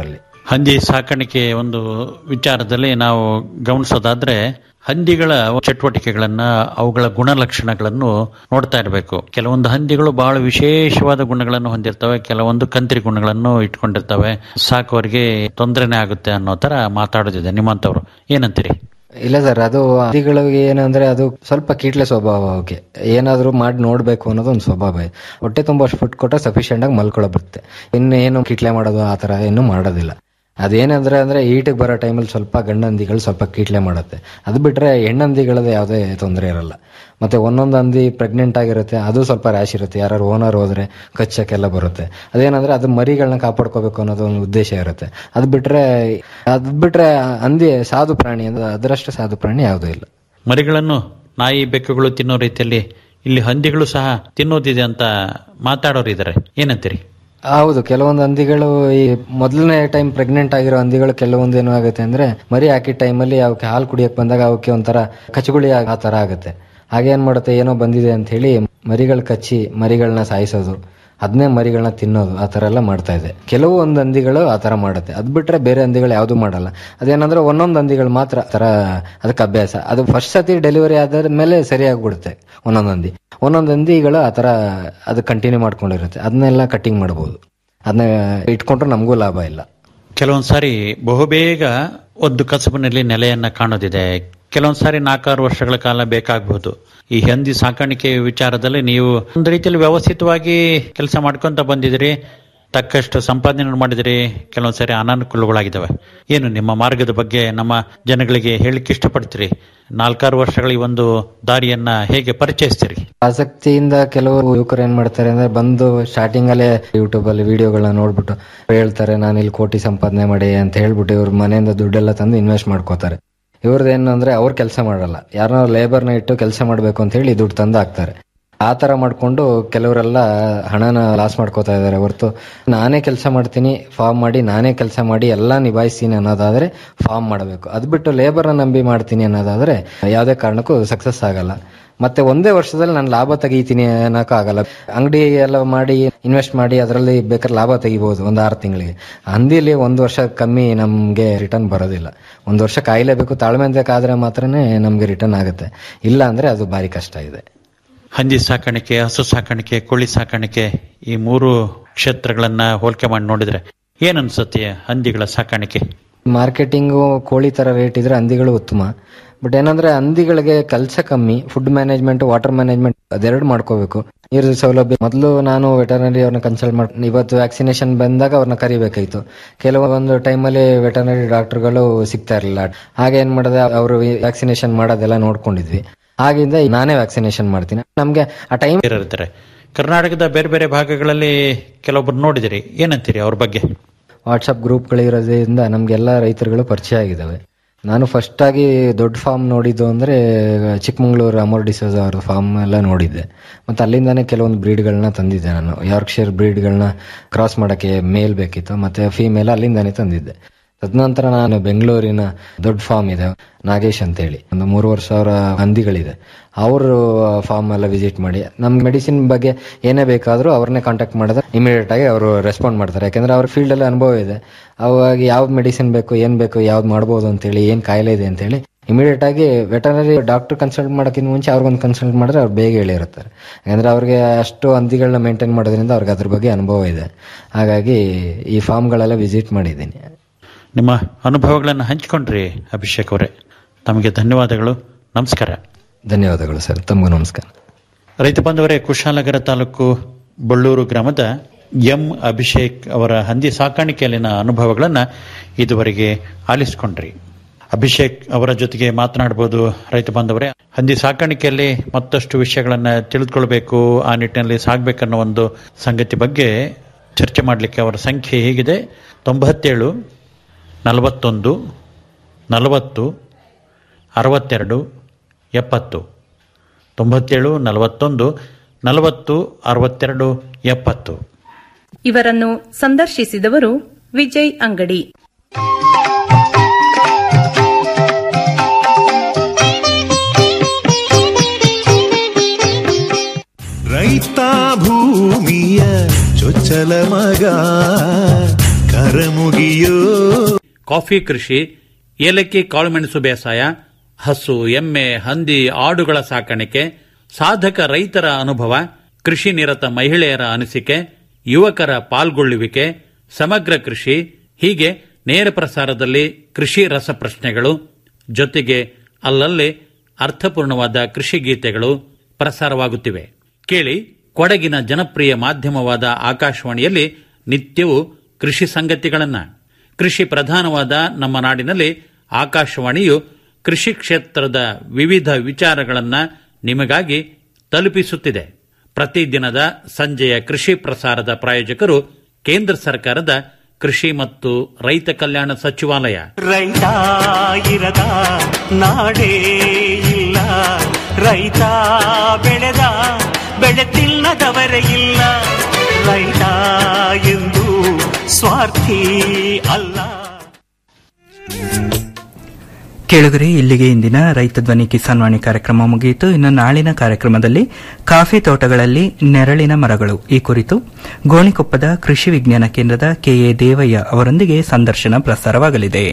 ಹಂದಿ ಸಾಕಾಣಿಕೆ ಒಂದು ವಿಚಾರದಲ್ಲಿ ನಾವು ಗಮನಿಸೋದಾದ್ರೆ ಹಂದಿಗಳ ಚಟುವಟಿಕೆಗಳನ್ನ ಅವುಗಳ ಗುಣಲಕ್ಷಣಗಳನ್ನು ನೋಡ್ತಾ ಇರಬೇಕು ಕೆಲವೊಂದು ಹಂದಿಗಳು ಬಹಳ ವಿಶೇಷವಾದ ಗುಣಗಳನ್ನು ಹೊಂದಿರ್ತವೆ ಕೆಲವೊಂದು ಕಂತ್ರಿ ಗುಣಗಳನ್ನು ಇಟ್ಕೊಂಡಿರ್ತವೆ ಸಾಕೋರಿಗೆ ತೊಂದರೆನೇ ಆಗುತ್ತೆ ಅನ್ನೋ ತರ ಮಾತಾಡೋದಿದೆ ನಿಮ್ಮಂತವ್ರು ಏನಂತೀರಿ ಇಲ್ಲ ಸರ್ ಅದು ಹಂದಿಗಳಿಗೆ ಏನಂದ್ರೆ ಅದು ಸ್ವಲ್ಪ ಕೀಟ್ಲೆ ಸ್ವಭಾವ ಅವಕ್ಕೆ ಏನಾದ್ರೂ ಮಾಡಿ ನೋಡ್ಬೇಕು ಅನ್ನೋದು ಒಂದು ಸ್ವಭಾವ ಇದೆ ಹೊಟ್ಟೆ ತುಂಬ ಅಷ್ಟು ಫುಡ್ ಕೊಟ್ಟರೆ ಸಫಿಶಿಯೆಂಟ್ ಆಗಿ ಮಲ್ಕೊಳ್ಳೋ ಬರುತ್ತೆ ಇನ್ನೇನು ಕೀಟ್ಲೆ ಮಾಡೋದು ಆ ತರ ಏನು ಮಾಡೋದಿಲ್ಲ ಅದೇನಂದ್ರೆ ಅಂದ್ರೆ ಈಟಿಗೆ ಬರೋ ಟೈಮಲ್ಲಿ ಸ್ವಲ್ಪ ಗಂಡಂದಿಗಳು ಸ್ವಲ್ಪ ಕೀಟ್ಲೆ ಮಾಡುತ್ತೆ ಅದು ಬಿಟ್ರೆ ಹೆಣ್ಣಂದಿಗಳದ್ದು ಯಾವುದೇ ತೊಂದರೆ ಇರಲ್ಲ ಮತ್ತೆ ಒಂದೊಂದು ಹಂದಿ ಪ್ರೆಗ್ನೆಂಟ್ ಆಗಿರುತ್ತೆ ಅದು ಸ್ವಲ್ಪ ರ್ಯಾಶ್ ಇರುತ್ತೆ ಯಾರು ಓನರ್ ಹೋದ್ರೆ ಕಚ್ಚಕ್ಕೆಲ್ಲ ಬರುತ್ತೆ ಅದೇನಂದ್ರೆ ಅದು ಮರಿಗಳನ್ನ ಕಾಪಾಡ್ಕೋಬೇಕು ಅನ್ನೋದು ಒಂದು ಉದ್ದೇಶ ಇರುತ್ತೆ ಅದು ಬಿಟ್ರೆ ಅದು ಬಿಟ್ರೆ ಹಂದಿ ಸಾಧು ಪ್ರಾಣಿ ಅಂದ್ರೆ ಅದರಷ್ಟು ಸಾಧು ಪ್ರಾಣಿ ಯಾವುದೂ ಇಲ್ಲ ಮರಿಗಳನ್ನು ನಾಯಿ ಬೆಕ್ಕುಗಳು ತಿನ್ನೋ ರೀತಿಯಲ್ಲಿ ಇಲ್ಲಿ ಹಂದಿಗಳು ಸಹ ತಿನ್ನೋದಿದೆ ಅಂತ ಮಾತಾಡೋರಿದ್ದಾರೆ ಏನಂತೀರಿ ಹೌದು ಕೆಲವೊಂದು ಹಂದಿಗಳು ಈ ಮೊದಲನೇ ಟೈಮ್ ಪ್ರೆಗ್ನೆಂಟ್ ಆಗಿರೋ ಹಂದಿಗಳು ಕೆಲವೊಂದು ಏನು ಆಗುತ್ತೆ ಅಂದ್ರೆ ಮರಿ ಹಾಕಿದ ಟೈಮಲ್ಲಿ ಅವಕ್ಕೆ ಹಾಲು ಕುಡಿಯಕ್ ಬಂದಾಗ ಅವಕ್ಕೆ ಒಂಥರ ಕಚಗುಳಿ ಆಗ- ಆ ತರ ಆಗುತ್ತೆ ಹಾಗೆ ಏನ್ ಮಾಡುತ್ತೆ ಏನೋ ಬಂದಿದೆ ಅಂತ ಹೇಳಿ ಮರಿಗಳು ಕಚ್ಚಿ ಮರಿಗಳನ್ನ ಸಾಯಿಸೋದು ಅದನ್ನೇ ಮರಿಗಳನ್ನ ತಿನ್ನೋದು ಆ ತರ ಎಲ್ಲ ಮಾಡ್ತಾ ಇದೆ ಕೆಲವು ಒಂದು ಹಂದಿಗಳು ಆ ತರ ಮಾಡುತ್ತೆ ಅದ್ ಬಿಟ್ರೆ ಬೇರೆ ಹಂದಿಗಳು ಯಾವ್ದು ಮಾಡಲ್ಲ ಅದೇನಂದ್ರೆ ಒಂದೊಂದು ಹಂದಿಗಳು ಮಾತ್ರ ಆ ತರ ಅದಕ್ಕೆ ಅಭ್ಯಾಸ ಅದು ಫಸ್ಟ್ ಸತಿ ಡೆಲಿವರಿ ಆದ ಮೇಲೆ ಸರಿಯಾಗ್ಬಿಡುತ್ತೆ ಒಂದೊಂದು ಹಂದಿ ಒಂದೊಂದು ಹಂದಿಗಳು ಆ ತರ ಅದು ಕಂಟಿನ್ಯೂ ಮಾಡ್ಕೊಂಡಿರುತ್ತೆ ಅದನ್ನೆಲ್ಲ ಕಟ್ಟಿಂಗ್ ಮಾಡ್ಬೋದು ಅದನ್ನ ಇಟ್ಕೊಂಡ್ರೆ ನಮಗೂ ಲಾಭ ಇಲ್ಲ ಕೆಲವೊಂದು ಸಾರಿ ಬಹುಬೇಗ ಒಂದು ಕಸಬಿನಲ್ಲಿ ನೆಲೆಯನ್ನ ಕಾಣೋದಿದೆ ಕೆಲವೊಂದು ಸಾರಿ ನಾಲ್ಕಾರು ವರ್ಷಗಳ ಕಾಲ ಬೇಕಾಗಬಹುದು ಈ ಹಂದಿ ಸಾಕಾಣಿಕೆ ವಿಚಾರದಲ್ಲಿ ನೀವು ಒಂದು ರೀತಿಯಲ್ಲಿ ವ್ಯವಸ್ಥಿತವಾಗಿ ಕೆಲಸ ಮಾಡ್ಕೊಂತ ಬಂದಿದ್ದೀರಿ ತಕ್ಕಷ್ಟು ಸಂಪಾದನೆ ಮಾಡಿದಿರಿ ಕೆಲವೊಂದು ಸಾರಿ ಅನಾನುಕೂಲಗಳಾಗಿದ್ದಾವೆ ಏನು ನಿಮ್ಮ ಮಾರ್ಗದ ಬಗ್ಗೆ ನಮ್ಮ ಜನಗಳಿಗೆ ಹೇಳಿಕ್ಕೆ ಇಷ್ಟಪಡ್ತೀರಿ ನಾಲ್ಕಾರು ವರ್ಷಗಳ ಈ ಒಂದು ದಾರಿಯನ್ನ ಹೇಗೆ ಪರಿಚಯಿಸ್ತೀರಿ ಆಸಕ್ತಿಯಿಂದ ಕೆಲವರು ಯುವಕರು ಏನ್ ಮಾಡ್ತಾರೆ ಅಂದ್ರೆ ಬಂದು ಸ್ಟಾರ್ಟಿಂಗ್ ಅಲ್ಲೇ ಯೂಟ್ಯೂಬ್ ಅಲ್ಲಿ ವಿಡಿಯೋಗಳನ್ನ ನೋಡ್ಬಿಟ್ಟು ಹೇಳ್ತಾರೆ ನಾನು ಇಲ್ಲಿ ಕೋಟಿ ಸಂಪಾದನೆ ಮಾಡಿ ಅಂತ ಹೇಳ್ಬಿಟ್ಟು ಇವ್ರ ಮನೆಯಿಂದ ದುಡ್ಡೆಲ್ಲ ತಂದು ಇನ್ವೆಸ್ಟ್ ಮಾಡ್ಕೋತಾರೆ ಇವ್ರದ್ದು ಏನು ಅಂದ್ರೆ ಅವ್ರು ಕೆಲಸ ಮಾಡಲ್ಲ ಯಾರನ್ನ ಲೇಬರ್ನ ಇಟ್ಟು ಕೆಲಸ ಮಾಡ್ಬೇಕು ಅಂತ ಹೇಳಿ ದುಡ್ಡು ತಂದು ಹಾಕ್ತಾರೆ ಆ ತರ ಮಾಡ್ಕೊಂಡು ಕೆಲವರೆಲ್ಲ ಹಣನ ಲಾಸ್ ಮಾಡ್ಕೋತಾ ಇದಾರೆ ಹೊರತು ನಾನೇ ಕೆಲಸ ಮಾಡ್ತೀನಿ ಫಾರ್ಮ್ ಮಾಡಿ ನಾನೇ ಕೆಲಸ ಮಾಡಿ ಎಲ್ಲಾ ನಿಭಾಯಿಸ್ತೀನಿ ಅನ್ನೋದಾದ್ರೆ ಫಾರ್ಮ್ ಮಾಡಬೇಕು ಅದ್ ಬಿಟ್ಟು ಲೇಬರ್ನ ನಂಬಿ ಮಾಡ್ತೀನಿ ಅನ್ನೋದಾದ್ರೆ ಯಾವುದೇ ಕಾರಣಕ್ಕೂ ಸಕ್ಸಸ್ ಆಗಲ್ಲ ಮತ್ತೆ ಒಂದೇ ವರ್ಷದಲ್ಲಿ ನಾನು ಲಾಭ ತೆಗಿತೀನಿ ಅನ್ನೋಕೆ ಆಗಲ್ಲ ಅಂಗಡಿ ಎಲ್ಲ ಮಾಡಿ ಇನ್ವೆಸ್ಟ್ ಮಾಡಿ ಅದರಲ್ಲಿ ಬೇಕಾದ್ರೆ ಲಾಭ ತೆಗಿಬಹುದು ಒಂದು ಆರು ತಿಂಗಳಿಗೆ ಹಂದಿಲಿ ಒಂದು ವರ್ಷ ಕಮ್ಮಿ ನಮ್ಗೆ ರಿಟರ್ನ್ ಬರೋದಿಲ್ಲ ಒಂದು ವರ್ಷ ಕಾಯ್ಲೇಬೇಕು ತಾಳ್ಮೆಯಿಂದ ಕಾದ್ರೆ ಮಾತ್ರನೇ ನಮ್ಗೆ ರಿಟರ್ನ್ ಆಗುತ್ತೆ ಇಲ್ಲ ಅಂದ್ರೆ ಅದು ಭಾರಿ ಕಷ್ಟ ಇದೆ ಹಂದಿ ಸಾಕಾಣಿಕೆ ಹಸು ಸಾಕಾಣಿಕೆ ಕೋಳಿ ಸಾಕಾಣಿಕೆ ಈ ಮೂರು ಕ್ಷೇತ್ರಗಳನ್ನ ಹೋಲಿಕೆ ಮಾಡಿ ನೋಡಿದ್ರೆ ಏನನ್ಸುತ್ತೆ ಹಂದಿಗಳ ಸಾಕಾಣಿಕೆ ಮಾರ್ಕೆಟಿಂಗು ಕೋಳಿ ತರ ರೇಟ್ ಇದ್ರೆ ಹಂದಿಗಳು ಉತ್ತಮ ಬಟ್ ಏನಂದ್ರೆ ಹಂದಿಗಳಿಗೆ ಕೆಲಸ ಕಮ್ಮಿ ಫುಡ್ ಮ್ಯಾನೇಜ್ಮೆಂಟ್ ವಾಟರ್ ಮ್ಯಾನೇಜ್ಮೆಂಟ್ ಅದೆರಡು ಮಾಡ್ಕೋಬೇಕು ನೀರು ಸೌಲಭ್ಯ ಮೊದಲು ನಾನು ವೆಟರ್ನರಿ ಅವ್ರನ್ನ ಕನ್ಸಲ್ಟ್ ಮಾಡಿ ಇವತ್ತು ವ್ಯಾಕ್ಸಿನೇಷನ್ ಬಂದಾಗ ಅವ್ರನ್ನ ಕರಿಬೇಕಾಯ್ತು ಕೆಲವೊಂದು ಟೈಮಲ್ಲಿ ವೆಟರ್ನರಿ ಡಾಕ್ಟರ್ಗಳು ಸಿಗ್ತಾ ಇರಲಿಲ್ಲ ಹಾಗೆ ಏನ್ ಮಾಡಿದೆ ಅವರು ವ್ಯಾಕ್ಸಿನೇಷನ್ ಮಾಡೋದೆಲ್ಲ ನೋಡ್ಕೊಂಡಿದ್ವಿ ಆಗಿಂದ ನಾನೇ ವ್ಯಾಕ್ಸಿನೇಷನ್ ಮಾಡ್ತೀನಿ ನಮ್ಗೆ ಆ ಟೈಮ್ ಇರ್ತಾರೆ ಕರ್ನಾಟಕದ ಬೇರೆ ಬೇರೆ ಭಾಗಗಳಲ್ಲಿ ಕೆಲವೊಬ್ರು ನೋಡಿದಿರಿ ಏನಂತೀರಿ ಅವ್ರ ಬಗ್ಗೆ ವಾಟ್ಸಪ್ ಗ್ರೂಪ್ಗಳಿರೋದ್ರಿಂದ ನಮ್ಗೆಲ್ಲ ರೈತರುಗಳು ಪರಿಚಯ ಆಗಿದ್ದಾವೆ ನಾನು ಫಸ್ಟ್ ಆಗಿ ದೊಡ್ಡ ಫಾರ್ಮ್ ನೋಡಿದ್ದು ಅಂದ್ರೆ ಚಿಕ್ಕಮಂಗ್ಳೂರು ಅಮೋರ್ ಡಿಸೋಸ್ ಅವ್ರ ಫಾರ್ಮ್ ಎಲ್ಲ ನೋಡಿದ್ದೆ ಮತ್ತೆ ಅಲ್ಲಿಂದಾನೇ ಕೆಲವೊಂದು ಬ್ರೀಡ್ಗಳನ್ನ ತಂದಿದ್ದೆ ನಾನು ಯಾರ್ಕ್ಷೈರ್ ಬ್ರೀಡ್ಗಳನ್ನ ಕ್ರಾಸ್ ಮಾಡಕ್ಕೆ ಮೇಲ್ ಬೇಕಿತ್ತು ಮತ್ತೆ ಫೀಮೇಲ್ ಅಲ್ಲಿಂದಾನೇ ತಂದಿದ್ದೆ ತದನಂತರ ನಾನು ಬೆಂಗಳೂರಿನ ದೊಡ್ಡ ಫಾರ್ಮ್ ಇದೆ ನಾಗೇಶ್ ಅಂತ ಹೇಳಿ ಒಂದು ಮೂರುವರೆ ಸಾವಿರ ಹಂದಿಗಳಿದೆ ಅವರು ಫಾರ್ಮ್ ಎಲ್ಲ ವಿಸಿಟ್ ಮಾಡಿ ನಮ್ ಮೆಡಿಸಿನ್ ಬಗ್ಗೆ ಏನೇ ಬೇಕಾದ್ರೂ ಅವ್ರನ್ನೇ ಕಾಂಟ್ಯಾಕ್ಟ್ ಮಾಡಿದ್ರೆ ಇಮಿಡಿಯೇಟ್ ಆಗಿ ಅವರು ರೆಸ್ಪಾಂಡ್ ಮಾಡ್ತಾರೆ ಯಾಕಂದ್ರೆ ಅವ್ರ ಫೀಲ್ಡ್ ಅಲ್ಲಿ ಅನುಭವ ಇದೆ ಅವಾಗ ಯಾವ ಮೆಡಿಸಿನ್ ಬೇಕು ಏನ್ ಬೇಕು ಯಾವ್ದು ಮಾಡ್ಬೋದು ಅಂತೇಳಿ ಏನ್ ಕಾಯಿಲೆ ಇದೆ ಅಂತೇಳಿ ಇಮಿಡಿಯೇಟ್ ಆಗಿ ವೆಟರ್ನರಿ ಡಾಕ್ಟರ್ ಕನ್ಸಲ್ಟ್ ಮಾಡೋಕ್ಕಿಂತ ಮುಂಚೆ ಅವ್ರಿಗೊಂದು ಕನ್ಸಲ್ಟ್ ಮಾಡಿದ್ರೆ ಅವ್ರು ಬೇಗ ಹೇಳಿರುತ್ತಾರೆ ಯಾಕಂದ್ರೆ ಅವ್ರಿಗೆ ಅಷ್ಟು ಹಂದಿಗಳನ್ನ ಮೇಂಟೈನ್ ಮಾಡೋದ್ರಿಂದ ಅವ್ರಿಗೆ ಅದ್ರ ಬಗ್ಗೆ ಅನುಭವ ಇದೆ ಹಾಗಾಗಿ ಈ ಫಾರ್ಮ್ಗಳೆಲ್ಲ ವಿಸಿಟ್ ಮಾಡಿದ್ದೀನಿ ನಿಮ್ಮ ಅನುಭವಗಳನ್ನು ಹಂಚಿಕೊಂಡ್ರಿ ಅಭಿಷೇಕ್ ಅವರೇ ತಮಗೆ ಧನ್ಯವಾದಗಳು ನಮಸ್ಕಾರ ಧನ್ಯವಾದಗಳು ಸರ್ ತಮಗೂ ನಮಸ್ಕಾರ ರೈತ ಬಾಂಧವರೇ ಕುಶಾಲನಗರ ತಾಲೂಕು ಬಳ್ಳೂರು ಗ್ರಾಮದ ಎಂ ಅಭಿಷೇಕ್ ಅವರ ಹಂದಿ ಸಾಕಾಣಿಕೆಯಲ್ಲಿನ ಅನುಭವಗಳನ್ನು ಇದುವರೆಗೆ ಆಲಿಸಿಕೊಂಡ್ರಿ ಅಭಿಷೇಕ್ ಅವರ ಜೊತೆಗೆ ಮಾತನಾಡಬಹುದು ರೈತ ಬಾಂಧವರೇ ಹಂದಿ ಸಾಕಾಣಿಕೆಯಲ್ಲಿ ಮತ್ತಷ್ಟು ವಿಷಯಗಳನ್ನು ತಿಳಿದುಕೊಳ್ಬೇಕು ಆ ನಿಟ್ಟಿನಲ್ಲಿ ಸಾಗಬೇಕನ್ನೋ ಒಂದು ಸಂಗತಿ ಬಗ್ಗೆ ಚರ್ಚೆ ಮಾಡಲಿಕ್ಕೆ ಅವರ ಸಂಖ್ಯೆ ಹೀಗಿದೆ ತೊಂಬತ್ತೇಳು ನಲವತ್ತೊಂದು ನಲವತ್ತು ಅರವತ್ತೆರಡು ಎಪ್ಪತ್ತು ತೊಂಬತ್ತೇಳು ನಲವತ್ತೊಂದು ನಲವತ್ತು ಅರವತ್ತೆರಡು ಎಪ್ಪತ್ತು ಇವರನ್ನು ಸಂದರ್ಶಿಸಿದವರು ವಿಜಯ್ ಅಂಗಡಿ ರೈತ ಭೂಮಿಯ ಚೊಚ್ಚಲ ಮಗ ಕರಮುಗಿಯೋ ಕಾಫಿ ಕೃಷಿ ಏಲಕ್ಕಿ ಕಾಳುಮೆಣಸು ಬೇಸಾಯ ಹಸು ಎಮ್ಮೆ ಹಂದಿ ಆಡುಗಳ ಸಾಕಾಣಿಕೆ ಸಾಧಕ ರೈತರ ಅನುಭವ ಕೃಷಿ ನಿರತ ಮಹಿಳೆಯರ ಅನಿಸಿಕೆ ಯುವಕರ ಪಾಲ್ಗೊಳ್ಳುವಿಕೆ ಸಮಗ್ರ ಕೃಷಿ ಹೀಗೆ ನೇರ ಪ್ರಸಾರದಲ್ಲಿ ಕೃಷಿ ರಸಪ್ರಶ್ನೆಗಳು ಜೊತೆಗೆ ಅಲ್ಲಲ್ಲಿ ಅರ್ಥಪೂರ್ಣವಾದ ಕೃಷಿ ಗೀತೆಗಳು ಪ್ರಸಾರವಾಗುತ್ತಿವೆ ಕೇಳಿ ಕೊಡಗಿನ ಜನಪ್ರಿಯ ಮಾಧ್ಯಮವಾದ ಆಕಾಶವಾಣಿಯಲ್ಲಿ ನಿತ್ಯವೂ ಕೃಷಿ ಸಂಗತಿಗಳನ್ನ ಕೃಷಿ ಪ್ರಧಾನವಾದ ನಮ್ಮ ನಾಡಿನಲ್ಲಿ ಆಕಾಶವಾಣಿಯು ಕೃಷಿ ಕ್ಷೇತ್ರದ ವಿವಿಧ ವಿಚಾರಗಳನ್ನ ನಿಮಗಾಗಿ ತಲುಪಿಸುತ್ತಿದೆ ಪ್ರತಿದಿನದ ಸಂಜೆಯ ಕೃಷಿ ಪ್ರಸಾರದ ಪ್ರಾಯೋಜಕರು ಕೇಂದ್ರ ಸರ್ಕಾರದ ಕೃಷಿ ಮತ್ತು ರೈತ ಕಲ್ಯಾಣ ಸಚಿವಾಲಯ ರೈತ ಇರದ ನಾಡೇ ಇಲ್ಲ ರೈತ ಬೆಳೆದ ಬೆಳೆ ತಿನ್ನದವರೇ ಇಲ್ಲ ರೈತ ಎಂದು ಸ್ವಾರ್ಥಿ ಅಲ್ಲ ಕೇಳುಗರೆ ಇಲ್ಲಿಗೆ ಇಂದಿನ ರೈತ ಧ್ವನಿ ಕಿಸಾನ್ ವಾಣಿ ಕಾರ್ಯಕ್ರಮ ಮುಗಿಯಿತು ಇನ್ನು ನಾಳಿನ ಕಾರ್ಯಕ್ರಮದಲ್ಲಿ ಕಾಫಿ ತೋಟಗಳಲ್ಲಿ ನೆರಳಿನ ಮರಗಳು ಈ ಕುರಿತು ಗೋಣಿಕೊಪ್ಪದ ಕೃಷಿ ವಿಜ್ಞಾನ ಕೇಂದ್ರದ ಕೆಎ ದೇವಯ್ಯ ಅವರೊಂದಿಗೆ ಸಂದರ್ಶನ ಪ್ರಸಾರವಾಗಲಿದೆ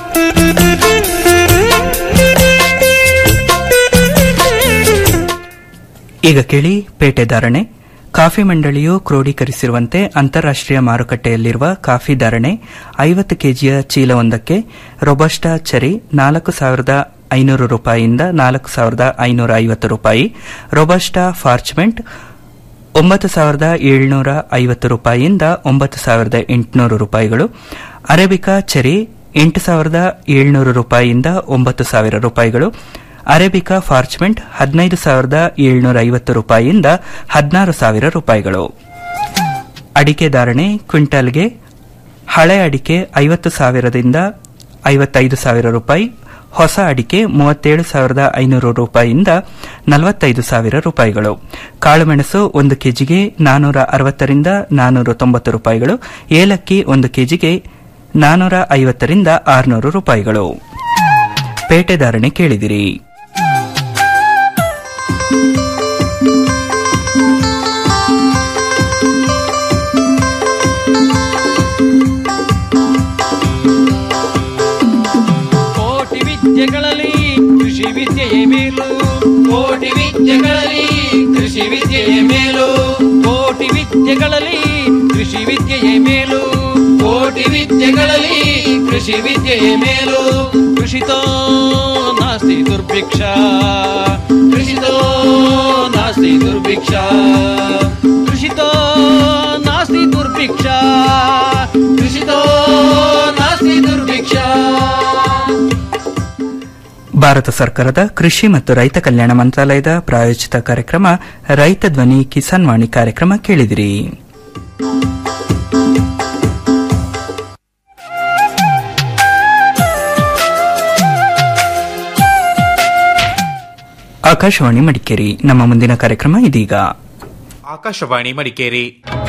ಈಗ ಕೇಳಿ ಪೇಟೆ ಧಾರಣೆ ಕಾಫಿ ಮಂಡಳಿಯು ಕ್ರೋಢೀಕರಿಸಿರುವಂತೆ ಅಂತಾರಾಷ್ಟೀಯ ಮಾರುಕಟ್ಟೆಯಲ್ಲಿರುವ ಕಾಫಿ ಧಾರಣೆ ಐವತ್ತು ಕೆಜಿಯ ಚೀಲವೊಂದಕ್ಕೆ ರೊಬಸ್ಟಾ ಚೆರಿ ನಾಲ್ಕು ಸಾವಿರದ ಐನೂರು ರೂಪಾಯಿಯಿಂದ ನಾಲ್ಕು ಸಾವಿರದ ಐನೂರ ಐವತ್ತು ರೂಪಾಯಿ ರೊಬಸ್ಟಾ ಫಾರ್ಚ್ಮೆಂಟ್ ಒಂಬತ್ತು ಸಾವಿರದ ಏಳ್ನೂರ ಐವತ್ತು ರೂಪಾಯಿಯಿಂದ ಒಂಬತ್ತು ಸಾವಿರದ ಎಂಟುನೂರು ರೂಪಾಯಿಗಳು ಅರೇಬಿಕಾ ಚೆರಿ ಎಂಟು ಸಾವಿರದ ಏಳ್ನೂರು ರೂಪಾಯಿಯಿಂದ ಒಂಬತ್ತು ಸಾವಿರ ರೂಪಾಯಿಗಳು ಅರೇಬಿಕಾ ಫಾರ್ಚ್ಮೆಂಟ್ ಹದಿನೈದು ಸಾವಿರದ ಏಳ್ನೂರ ಐವತ್ತು ರೂಪಾಯಿಯಿಂದ ಹದಿನಾರು ಸಾವಿರ ರೂಪಾಯಿಗಳು ಅಡಿಕೆ ಧಾರಣೆ ಕ್ವಿಂಟಲ್ಗೆ ಹಳೆ ಅಡಿಕೆ ಐವತ್ತು ಸಾವಿರದಿಂದ ಐವತ್ತೈದು ಸಾವಿರ ರೂಪಾಯಿ ಹೊಸ ಅಡಿಕೆ ಮೂವತ್ತೇಳು ಸಾವಿರದ ಐನೂರು ರೂಪಾಯಿಯಿಂದ ನಲವತ್ತೈದು ಸಾವಿರ ರೂಪಾಯಿಗಳು ಕಾಳುಮೆಣಸು ಒಂದು ಕೆಜಿಗೆ ನಾನೂರ ಅರವತ್ತರಿಂದ ನಾನೂರ ತೊಂಬತ್ತು ರೂಪಾಯಿಗಳು ಏಲಕ್ಕಿ ಒಂದು ಕೆಜಿಗೆ ನಾನೂರ ಐವತ್ತರಿಂದ ಆರುನೂರು ರೂಪಾಯಿಗಳು ಪೇಟೆ ಧಾರಣೆ ಕೇಳಿದಿರಿ ಕೋಟಿ ವಿದ್ಯೆಗಳಲ್ಲಿ ಕೃಷಿ ವಿದ್ಯೆಯೇ ಮೇಲು ಕೋಟಿ ವಿದ್ಯೆಗಳಲ್ಲಿ ಕೃಷಿ ವಿದ್ಯೆಯೇ ಮೇಲು ಕೋಟಿ ವಿದ್ಯೆಗಳಲ್ಲಿ ಕೃಷಿ ವಿದ್ಯೆಯೇ ಮೇಲು ಕೋಟಿ ವಿದ್ಯೆಗಳಲ್ಲಿ ಕೃಷಿ ವಿದ್ಯೆಯೇ ಮೇಲು ಕೃಷಿತೋ ನಾಸ್ತಿ ದುರ್ಭಿಕ್ಷ ಕೃಷಿತೋ ನಾಸ್ತಿ ದುರ್ಭಿಕ್ಷ ಕೃಷಿತೋ ನಾಸ್ತಿ ದುರ್ಭಿಕ್ಷ ಕೃಷಿತೋ ನಾಸ್ತಿ ದುರ್ಭಿಕ್ಷ ಭಾರತ ಸರ್ಕಾರದ ಕೃಷಿ ಮತ್ತು ರೈತ ಕಲ್ಯಾಣ ಮಂತ್ರಾಲಯದ ಪ್ರಾಯೋಜಿತ ಕಾರ್ಯಕ್ರಮ ರೈತ ಧ್ವನಿ ಕಿಸಾನ್ ವಾಣಿ ಕಾರ್ಯಕ್ರಮ ಕೇಳಿದಿರಿ ಆಕಾಶವಾಣಿ ಮಡಿಕೇರಿ ನಮ್ಮ ಮುಂದಿನ ಕಾರ್ಯಕ್ರಮ ಇದೀಗ ಆಕಾಶವಾಣಿ ಮಡಿಕೇರಿ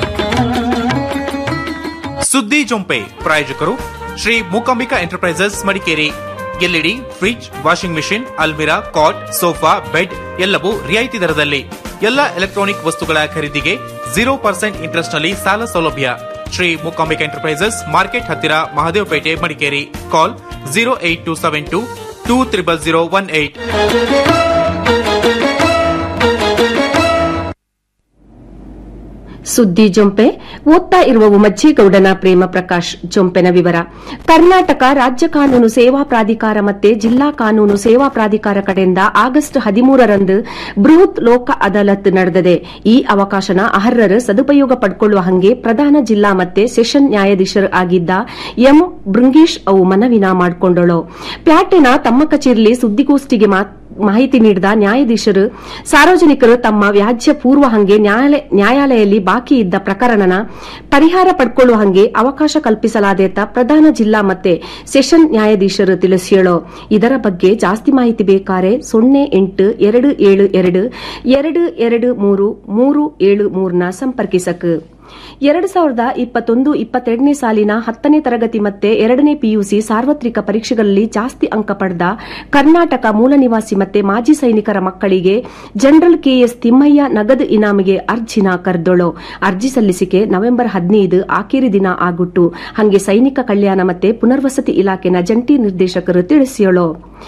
ಸುದ್ದಿ ಜೊಂಪೆ ಪ್ರಾಯೋಜಕರು Shri Mookambika Enterprises Madikeri LED fridge washing machine ಅಲ್ಮಿರಾ ಕಾಟ್ ಸೋಫಾ ಬೆಡ್ ಎಲ್ಲವೂ ರಿಯಾಯಿತಿ ದರದಲ್ಲಿ ಎಲ್ಲ ಎಲೆಕ್ಟ್ರಾನಿಕ್ ವಸ್ತುಗಳ ಖರೀದಿಗೆ ಜೀರೋ ಪರ್ಸೆಂಟ್ ಇಂಟ್ರೆಸ್ಟ್ ನಲ್ಲಿ ಸಾಲ ಸೌಲಭ್ಯ ಶ್ರೀ ಮೂಕಾಂಬಿಕಾ ಎಂಟರ್ಪ್ರೈಸಸ್ ಮಾರ್ಕೆಟ್ ಹತ್ತಿರ Mahadevapet Madikeri call zero eight two seven two two triple zero one eight ಸುದ್ದಿ ಜೊಂಪೆ ಓದ್ತಾ ಇರುವ ಉಮಜ್ಜೇಗೌಡನ ಪ್ರೇಮ ಪ್ರಕಾಶ್ ಜೊಂಪೆನ ವಿವರ ಕರ್ನಾಟಕ ರಾಜ್ಯ ಕಾನೂನು ಸೇವಾ ಪ್ರಾಧಿಕಾರ ಮತ್ತೆ ಜಿಲ್ಲಾ ಕಾನೂನು ಸೇವಾ ಪ್ರಾಧಿಕಾರ ಕಡೆಯಿಂದ ಆಗಸ್ಟ್ ಹದಿಮೂರರಂದು ಬೃಹತ್ ಲೋಕ ಅದಾಲತ್ ನಡೆದಿದೆ ಈ ಅವಕಾಶನ ಅರ್ಹರು ಸದುಪಯೋಗ ಪಡ್ಕೊಳ್ಳುವ ಹಂಗೆ ಪ್ರಧಾನ ಜಿಲ್ಲಾ ಮತ್ತೆ ಸೆಷನ್ ನ್ಯಾಯಾಧೀಶರು ಆಗಿದ್ದ ಎಂ ಬೃಂಗೇಶ್ ಅವು ಮನವಿನ ಮಾಡಿಕೊಂಡಳು ಪ್ಯಾಟೆನ ತಮ್ಮ ಕಚೇರಿಯಲ್ಲಿ ಸುದ್ದಿಗೋಷ್ಠಿಗೆ ಮಾತ್- ಮಾಹಿತಿ ನೀಡಿದ ನ್ಯಾಯಾಧೀಶರು ಸಾರ್ವಜನಿಕರು ತಮ್ಮ ವ್ಯಾಜ್ಯ ಪೂರ್ವ ಹಂಗೆ ನ್ಯಾಯಾಲಯ- ನ್ಯಾಯಾಲಯದಲ್ಲಿ ಬಾಕಿ ಇದ್ದ ಪ್ರಕರಣನ ಪರಿಹಾರ ಪಡ್ಕೊಳ್ಳುವ ಹಂಗೆ ಅವಕಾಶ ಕಲ್ಪಿಸಲಾದೇತ ಪ್ರಧಾನ ಜಿಲ್ಲಾ ಮತ್ತೆ ಸೆಷನ್ ನ್ಯಾಯಾಧೀಶರು ತಿಳಿಸಿಯಳು ಇದರ ಬಗ್ಗೆ ಜಾಸ್ತಿ ಮಾಹಿತಿ ಬೇಕಾರೆ ಸೊನ್ನೆ ಎಂಟು ಎರಡು ಏಳು ಎರಡು ಎರಡು ಎರಡು ಮೂರು ಮೂರು ಏಳು ಮೂರನ ಸಂಪರ್ಕಿಸಕ್ ಎರಡು ಸಾವಿರದ ಇಪ್ಪತ್ತೊಂದು ಇಪ್ಪತ್ತೆರಡನೇ ಸಾಲಿನ ಹತ್ತನೇ ತರಗತಿ ಮತ್ತೆ ಎರಡನೇ ಪಿಯುಸಿ ಸಾರ್ವತ್ರಿಕ ಪರೀಕ್ಷೆಗಳಲ್ಲಿ ಜಾಸ್ತಿ ಅಂಕ ಪಡೆದ ಕರ್ನಾಟಕ ಮೂಲ ನಿವಾಸಿ ಮತ್ತೆ ಮಾಜಿ ಸೈನಿಕರ ಮಕ್ಕಳಿಗೆ ಜನರಲ್ ಕೆಎಸ್ ತಿಮ್ಮಯ್ಯ ನಗದು ಇನಾಮಿಗೆ ಅರ್ಜಿನ ಕರೆದೊಳು ಅರ್ಜಿ ಸಲ್ಲಿಸಿಕೆ ನವೆಂಬರ್ ಹದಿನೈದು ಆಖರಿ ದಿನ ಆಗುಟ್ಟು ಹಂಗೆ ಸೈನಿಕ ಕಲ್ಯಾಣ ಮತ್ತೆ ಪುನರ್ವಸತಿ ಇಲಾಖೆನ ಜಂಟಿ ನಿರ್ದೇಶಕರು ತಿಳಿಸಿಯಳು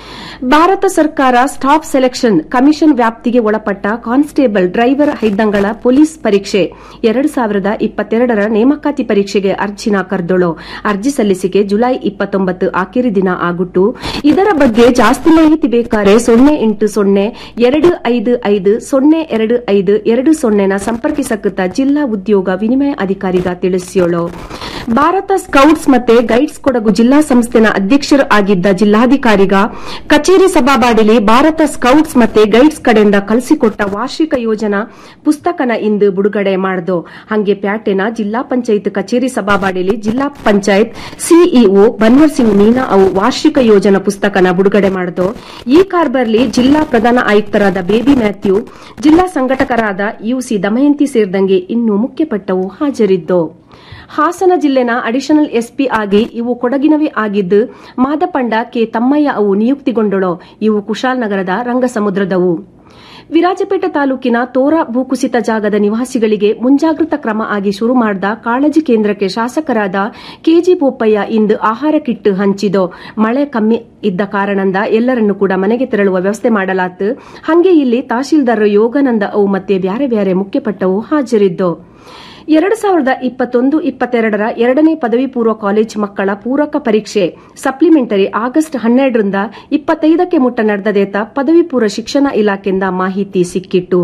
ಭಾರತ ಸರ್ಕಾರ ಸ್ಟಾಫ್ ಸೆಲೆಕ್ಷನ್ ಕಮಿಷನ್ ವ್ಯಾಪ್ತಿಗೆ ಒಳಪಟ್ಟ ಕಾನ್ಸ್ಟೇಬಲ್ ಡ್ರೈವರ್ ಹೈದ್ದಂಗಳ ಪೊಲೀಸ್ ಪರೀಕ್ಷೆ ಎರಡು ಸಾವಿರದ ಇಪ್ಪತ್ತೆರಡರ ನೇಮಕಾತಿ ಪರೀಕ್ಷೆಗೆ ಅರ್ಜಿನ ಕರೆದೊಳು ಅರ್ಜಿ ಸಲ್ಲಿಸಿಕೆ ಜುಲೈ ಇಪ್ಪತ್ತೊಂಬತ್ತು ಆಖರಿ ದಿನ ಆಗುಟ್ಟು ಇದರ ಬಗ್ಗೆ ಜಾಸ್ತಿ ಮಾಹಿತಿ ಬೇಕಾರೆ ಸೊನ್ನೆ ಎಂಟು ಸೊನ್ನೆ ಎರಡು ಐದು ಐದು ಸೊನ್ನೆ ಎರಡು ಐದು ಎರಡು ಸೊನ್ನೆನ ಸಂಪರ್ಕಿಸಕುತ್ತ ಜಿಲ್ಲಾ ಉದ್ಯೋಗ ವಿನಿಮಯ ಅಧಿಕಾರಿಗ ತಿಳಿಸಿಯೋಳು ಭಾರತ ಸ್ಕೌಟ್ಸ್ ಮತ್ತೆ ಗೈಡ್ಸ್ ಕೊಡಗು ಜಿಲ್ಲಾ ಸಂಸ್ಥೆನ ಅಧ್ಯಕ್ಷರು ಆಗಿದ್ದ ಜಿಲ್ಲಾಧಿಕಾರಿಗ ಕಚೇರಿ ಸಭಾಬಾಡಿಲಿ ಭಾರತ ಸ್ಕೌಟ್ಸ್ ಮತ್ತೆ ಗೈಡ್ಸ್ ಕಡೆಯಿಂದ ಕಲಿಸಿಕೊಟ್ಟ ವಾರ್ಷಿಕ ಯೋಜನಾ ಪುಸ್ತಕನ ಇಂದು ಬಿಡುಗಡೆ ಮಾಡ್ದು ಹಂಗೆ ಪ್ಯಾಟೆನ ಜಿಲ್ಲಾ ಪಂಚಾಯತ್ ಕಚೇರಿ ಸಭಾಬಾಡಿಲಿ ಜಿಲ್ಲಾ ಪಂಚಾಯತ್ ಸಿಇಒ ಬನ್ವರ್ ಸಿಂಗ್ ಮೀನಾ ಅವು ವಾರ್ಷಿಕ ಯೋಜನಾ ಪುಸ್ತಕನ ಬಿಡುಗಡೆ ಮಾಡ್ದು ಈ ಕಾರ್ಬರ್ಲಿ ಜಿಲ್ಲಾ ಪ್ರಧಾನ ಆಯುಕ್ತರಾದ ಬೇಬಿ ಮ್ಯಾಥ್ಯೂ ಜಿಲ್ಲಾ ಸಂಘಟಕರಾದ ಯುಸಿ ದಮಯಂತಿ ಸೇರಿದಂಗೆ ಇನ್ನೂ ಮುಖ್ಯಪಟ್ಟವು ಹಾಜರಿದ್ದು ಹಾಸನ ಜಿಲ್ಲೆನ ಅಡಿಷನಲ್ ಎಸ್ಪಿ ಆಗಿ ಇವು ಕೊಡಗಿನವೇ ಆಗಿದ್ದು ಮಾದಪಂಡ ಕೆ ತಮ್ಮಯ್ಯ ಅವು ನಿಯುಕ್ತಿಗೊಂಡಳು ಇವು ಕುಶಾಲನಗರದ ರಂಗಸಮುದ್ರದವು ವಿರಾಜಪೇಟೆ ತಾಲೂಕಿನ ತೋರಾ ಭೂಕುಸಿತ ಜಾಗದ ನಿವಾಸಿಗಳಿಗೆ ಮುಂಜಾಗ್ರತಾ ಕ್ರಮ ಆಗಿ ಶುರು ಮಾಡಿದ ಕಾಳಜಿ ಕೇಂದ್ರಕ್ಕೆ ಶಾಸಕರಾದ ಕೆಜಿ ಬೋಪಯ್ಯ ಇಂದು ಆಹಾರ ಕಿಟ್ ಹಂಚಿದೋ ಮಳೆ ಕಮ್ಮಿ ಇದ್ದ ಕಾರಣದಿಂದ ಎಲ್ಲರನ್ನು ಕೂಡ ಮನೆಗೆ ತೆರಳುವ ವ್ಯವಸ್ಥೆ ಮಾಡಲಾತು ಹಂಗೆ ಇಲ್ಲಿ ತಹಶೀಲ್ದಾರ್ ಯೋಗಾನಂದ ಅವು ಮತ್ತೆ ಬ್ಯಾರೆ ಬ್ಯಾರೆ ಮುಖ್ಯಪಟ್ಟವು ಹಾಜರಿದ್ದು ಎರಡು ಸಾವಿರದ ಇಪ್ಪತ್ತೊಂದು ಇಪ್ಪತ್ತೆರಡರ ಎರಡನೇ ಪದವಿ ಪೂರ್ವ ಕಾಲೇಜ್ ಮಕ್ಕಳ ಪೂರಕ ಪರೀಕ್ಷೆ ಸಪ್ಲಿಮೆಂಟರಿ ಆಗಸ್ಟ್ ಹನ್ನೆರಡರಿಂದ ಇಪ್ಪತ್ತೈದಕ್ಕೆ ಮುಟ್ಟ ನಡೆದದೇತ ಪದವಿ ಪೂರ್ವ ಶಿಕ್ಷಣ ಇಲಾಖೆಯಿಂದ ಮಾಹಿತಿ ಸಿಕ್ಕಿಟ್ಟು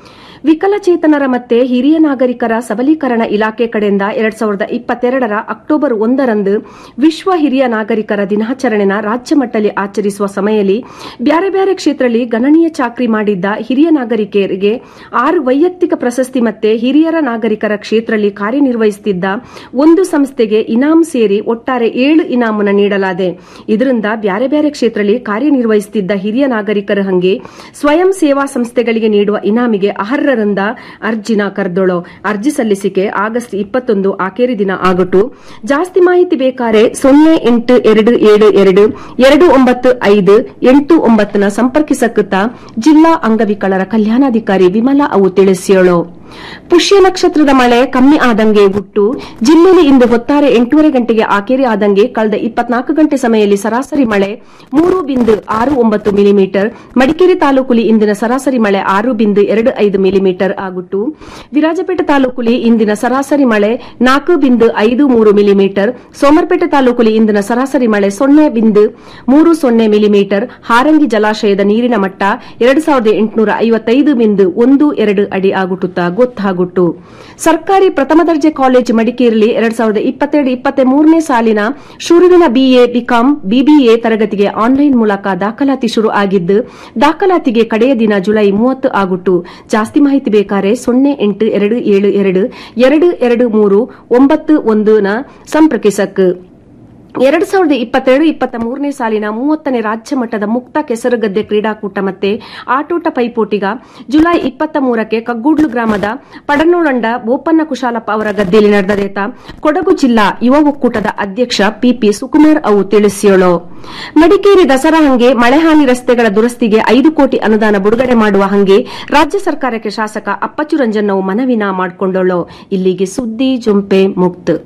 ವಿಕಲಚೇತನರ ಮತ್ತೆ ಹಿರಿಯ ನಾಗರಿಕರ ಸಬಲೀಕರಣ ಇಲಾಖೆ ಕಡೆಯಿಂದ ಎರಡ್ ಸಾವಿರದ ಇಪ್ಪತ್ತೆರಡರ ಅಕ್ಟೋಬರ್ ಒಂದರಂದು ವಿಶ್ವ ಹಿರಿಯ ನಾಗರಿಕರ ದಿನಾಚರಣೆನ ರಾಜ್ಯ ಮಟ್ಟದಲ್ಲಿ ಆಚರಿಸುವ ಸಮಯದಲ್ಲಿ ಬ್ಯಾರೆ ಬ್ಯಾರೆ ಕ್ಷೇತ್ರದಲ್ಲಿ ಗಣನೀಯ ಚಾಕ್ರಿ ಮಾಡಿದ್ದ ಹಿರಿಯ ನಾಗರಿಕರಿಗೆ ಆರು ವೈಯಕ್ತಿಕ ಪ್ರಶಸ್ತಿ ಮತ್ತೆ ಹಿರಿಯರ ನಾಗರಿಕರ ಕ್ಷೇತ್ರದಲ್ಲಿ ಕಾರ್ಯನಿರ್ವಹಿಸುತ್ತಿದ್ದ ಒಂದು ಸಂಸ್ಥೆಗೆ ಇನಾಮ್ ಸೇರಿ ಒಟ್ಟಾರೆ ಏಳು ಇನಾಮನ ನೀಡಲಾದೆ ಇದರಿಂದ ಬ್ಯಾರೆ ಬ್ಯಾರೆ ಕ್ಷೇತ್ರದಲ್ಲಿ ಕಾರ್ಯನಿರ್ವಹಿಸುತ್ತಿದ್ದ ಹಿರಿಯ ನಾಗರಿಕರ ಹಂಗೆ ಸ್ವಯಂ ಸೇವಾ ಸಂಸ್ಥೆಗಳಿಗೆ ನೀಡುವ ಇನಾಮಿಗೆ ಅರ್ಹರಿಂದ ಅರ್ಜಿನ ಕರೆದೊಳು ಅರ್ಜಿ ಸಲ್ಲಿಸಿಕೆ ಆಗಸ್ಟ್ ಇಪ್ಪತ್ತೊಂದು ಆಖೇರಿ ದಿನ ಆಗಟ್ಟು ಜಾಸ್ತಿ ಮಾಹಿತಿ ಬೇಕಾರೆ ಸೊನ್ನೆ ಎಂಟು ಎರಡು ಏಳು ಎರಡು ಎರಡು ಒಂಬತ್ತು ಐದು ಎಂಟು ಒಂಬತ್ತನ ಸಂಪರ್ಕಿಸಕುತ್ತ ಜಿಲ್ಲಾ ಅಂಗವಿಕಲರ ಕಲ್ಯಾಣಾಧಿಕಾರಿ ವಿಮಲಾ ಅವು ತಿಳಿಸಿಯೋಳು ಪುಷ್ಯ ನಕ್ಷತ್ರದ ಮಳೆ ಕಮ್ಮಿ ಆದಂಗೆ ಹುಟ್ಟು ಜಿಲ್ಲೆಯಲ್ಲಿ ಇಂದು ಹೊತ್ತಾರೆ ಎಂಟೂವರೆ ಗಂಟೆಗೆ ಆಕೇರಿ ಆದಂಗೆ ಕಳೆದ ಇಪ್ಪತ್ನಾಲ್ಕು ಗಂಟೆ ಸಮಯದಲ್ಲಿ ಸರಾಸರಿ ಮಳೆ ಮೂರು ಬಿಂದು ಆರು ಒಂಬತ್ತು ಮಿಲಿಮೀಟರ್ ಮಡಿಕೇರಿ ತಾಲೂಕುಲಿ ಇಂದಿನ ಸರಾಸರಿ ಮಳೆ ಆರು ಬಿಂದು ಎರಡು ಐದು ಮಿಲಿಮೀಟರ್ ಆಗುಟ್ಟು ವಿರಾಜಪೇಟೆ ತಾಲೂಕುಲಿ ಇಂದಿನ ಸರಾಸರಿ ಮಳೆ ನಾಲ್ಕು ಬಿಂದು ಐದು ಮೂರು ಮಿಲಿಮೀಟರ್ ಸೋಮರ್ಪೇಟೆ ತಾಲೂಕುಲಿ ಇಂದಿನ ಸರಾಸರಿ ಮಳೆ ಸೊನ್ನೆ ಬಿಂದು ಮೂರು ಸೊನ್ನೆ ಮಿಲಿಮೀಟರ್ ಹಾರಂಗಿ ಜಲಾಶಯದ ನೀರಿನ ಮಟ್ಟ ಎರಡು ಸಾವಿರದ ಎಂಟುನೂರ ಐವತ್ತೈದು ಬಿಂದು ಒಂದು ಎರಡು ಅಡಿ ಆಗುಟ್ಟುತ್ತಾ ಗೊತ್ತಾಗುಟ್ಟು ಸರ್ಕಾರಿ ಪ್ರಥಮ ದರ್ಜೆ ಕಾಲೇಜು ಮಡಿಕೇರಿಯಲ್ಲಿ ಎರಡ್ ಸಾವಿರದ ಇಪ್ಪತ್ತೆರಡು ಇಪ್ಪತ್ತ ಮೂರನೇ ಸಾಲಿನ ಶುರುವಿನ ಬಿಎ ಬಿಕಾಂ ಬಿಬಿಎ ತರಗತಿಗೆ ಆನ್ಲೈನ್ ಮೂಲಕ ದಾಖಲಾತಿ ಶುರು ಆಗಿದ್ದು ದಾಖಲಾತಿಗೆ ಕಡೆಯ ದಿನ ಜುಲೈ ಮೂವತ್ತು ಆಗುಟ್ಟು ಜಾಸ್ತಿ ಮಾಹಿತಿ ಬೇಕಾರೆ ಸೊನ್ನೆ ಎಂಟು ಎರಡು ಏಳು ಎರಡು ಎರಡು ಎರಡು ಮೂರು ಒಂಬತ್ತು ಒಂದು ನ ಸಂಪರ್ಕಿಸಕ್ ಎರಡು ಸಾವಿರದ ಇಪ್ಪತ್ತೆರಡು ಇಪ್ಪತ್ತ ಮೂರನೇ ಸಾಲಿನ ಮೂವತ್ತನೇ ರಾಜ್ಯ ಮಟ್ಟದ ಮುಕ್ತ ಕೆಸರುಗದ್ದೆ ಕ್ರೀಡಾಕೂಟ ಮತ್ತೆ ಆಟೋಟ ಪೈಪೋಟಿಗ ಜುಲೈ ಇಪ್ಪತ್ತ ಮೂರಕ್ಕೆ ಕಗ್ಗೂಡ್ಲು ಗ್ರಾಮದ ಪಡನೋಳಂಡ ಬೋಪನ್ನ ಕುಶಾಲಪ್ಪ ಅವರ ಗದ್ದೆಯಲ್ಲಿ ನಡೆದದೇತ ಕೊಡಗು ಜಿಲ್ಲಾ ಯುವ ಒಕ್ಕೂಟದ ಅಧ್ಯಕ್ಷ ಪಿಪಿ ಸುಕುಮಾರ್ ಅವು ತಿಳಿಸಿಯೋಳು ಮಡಿಕೇರಿ ದಸರಾ ಹಂಗೆ ಮಳೆಹಾನಿ ರಸ್ತೆಗಳ ದುರಸ್ತಿಗೆ ಐದು ಕೋಟಿ ಅನುದಾನ ಬಿಡುಗಡೆ ಮಾಡುವ ಹಂಗೆ ರಾಜ್ಯ ಸರ್ಕಾರಕ್ಕೆ ಶಾಸಕ ಅಪ್ಪಚ್ಚು ರಂಜನ್ ಅವು ಮನವಿನ ಮಾಡಿಕೊಂಡಳು ಇಲ್ಲಿಗೆ ಸುದ್ದಿ ಜೊಂಪೆ ಮುಕ್ತ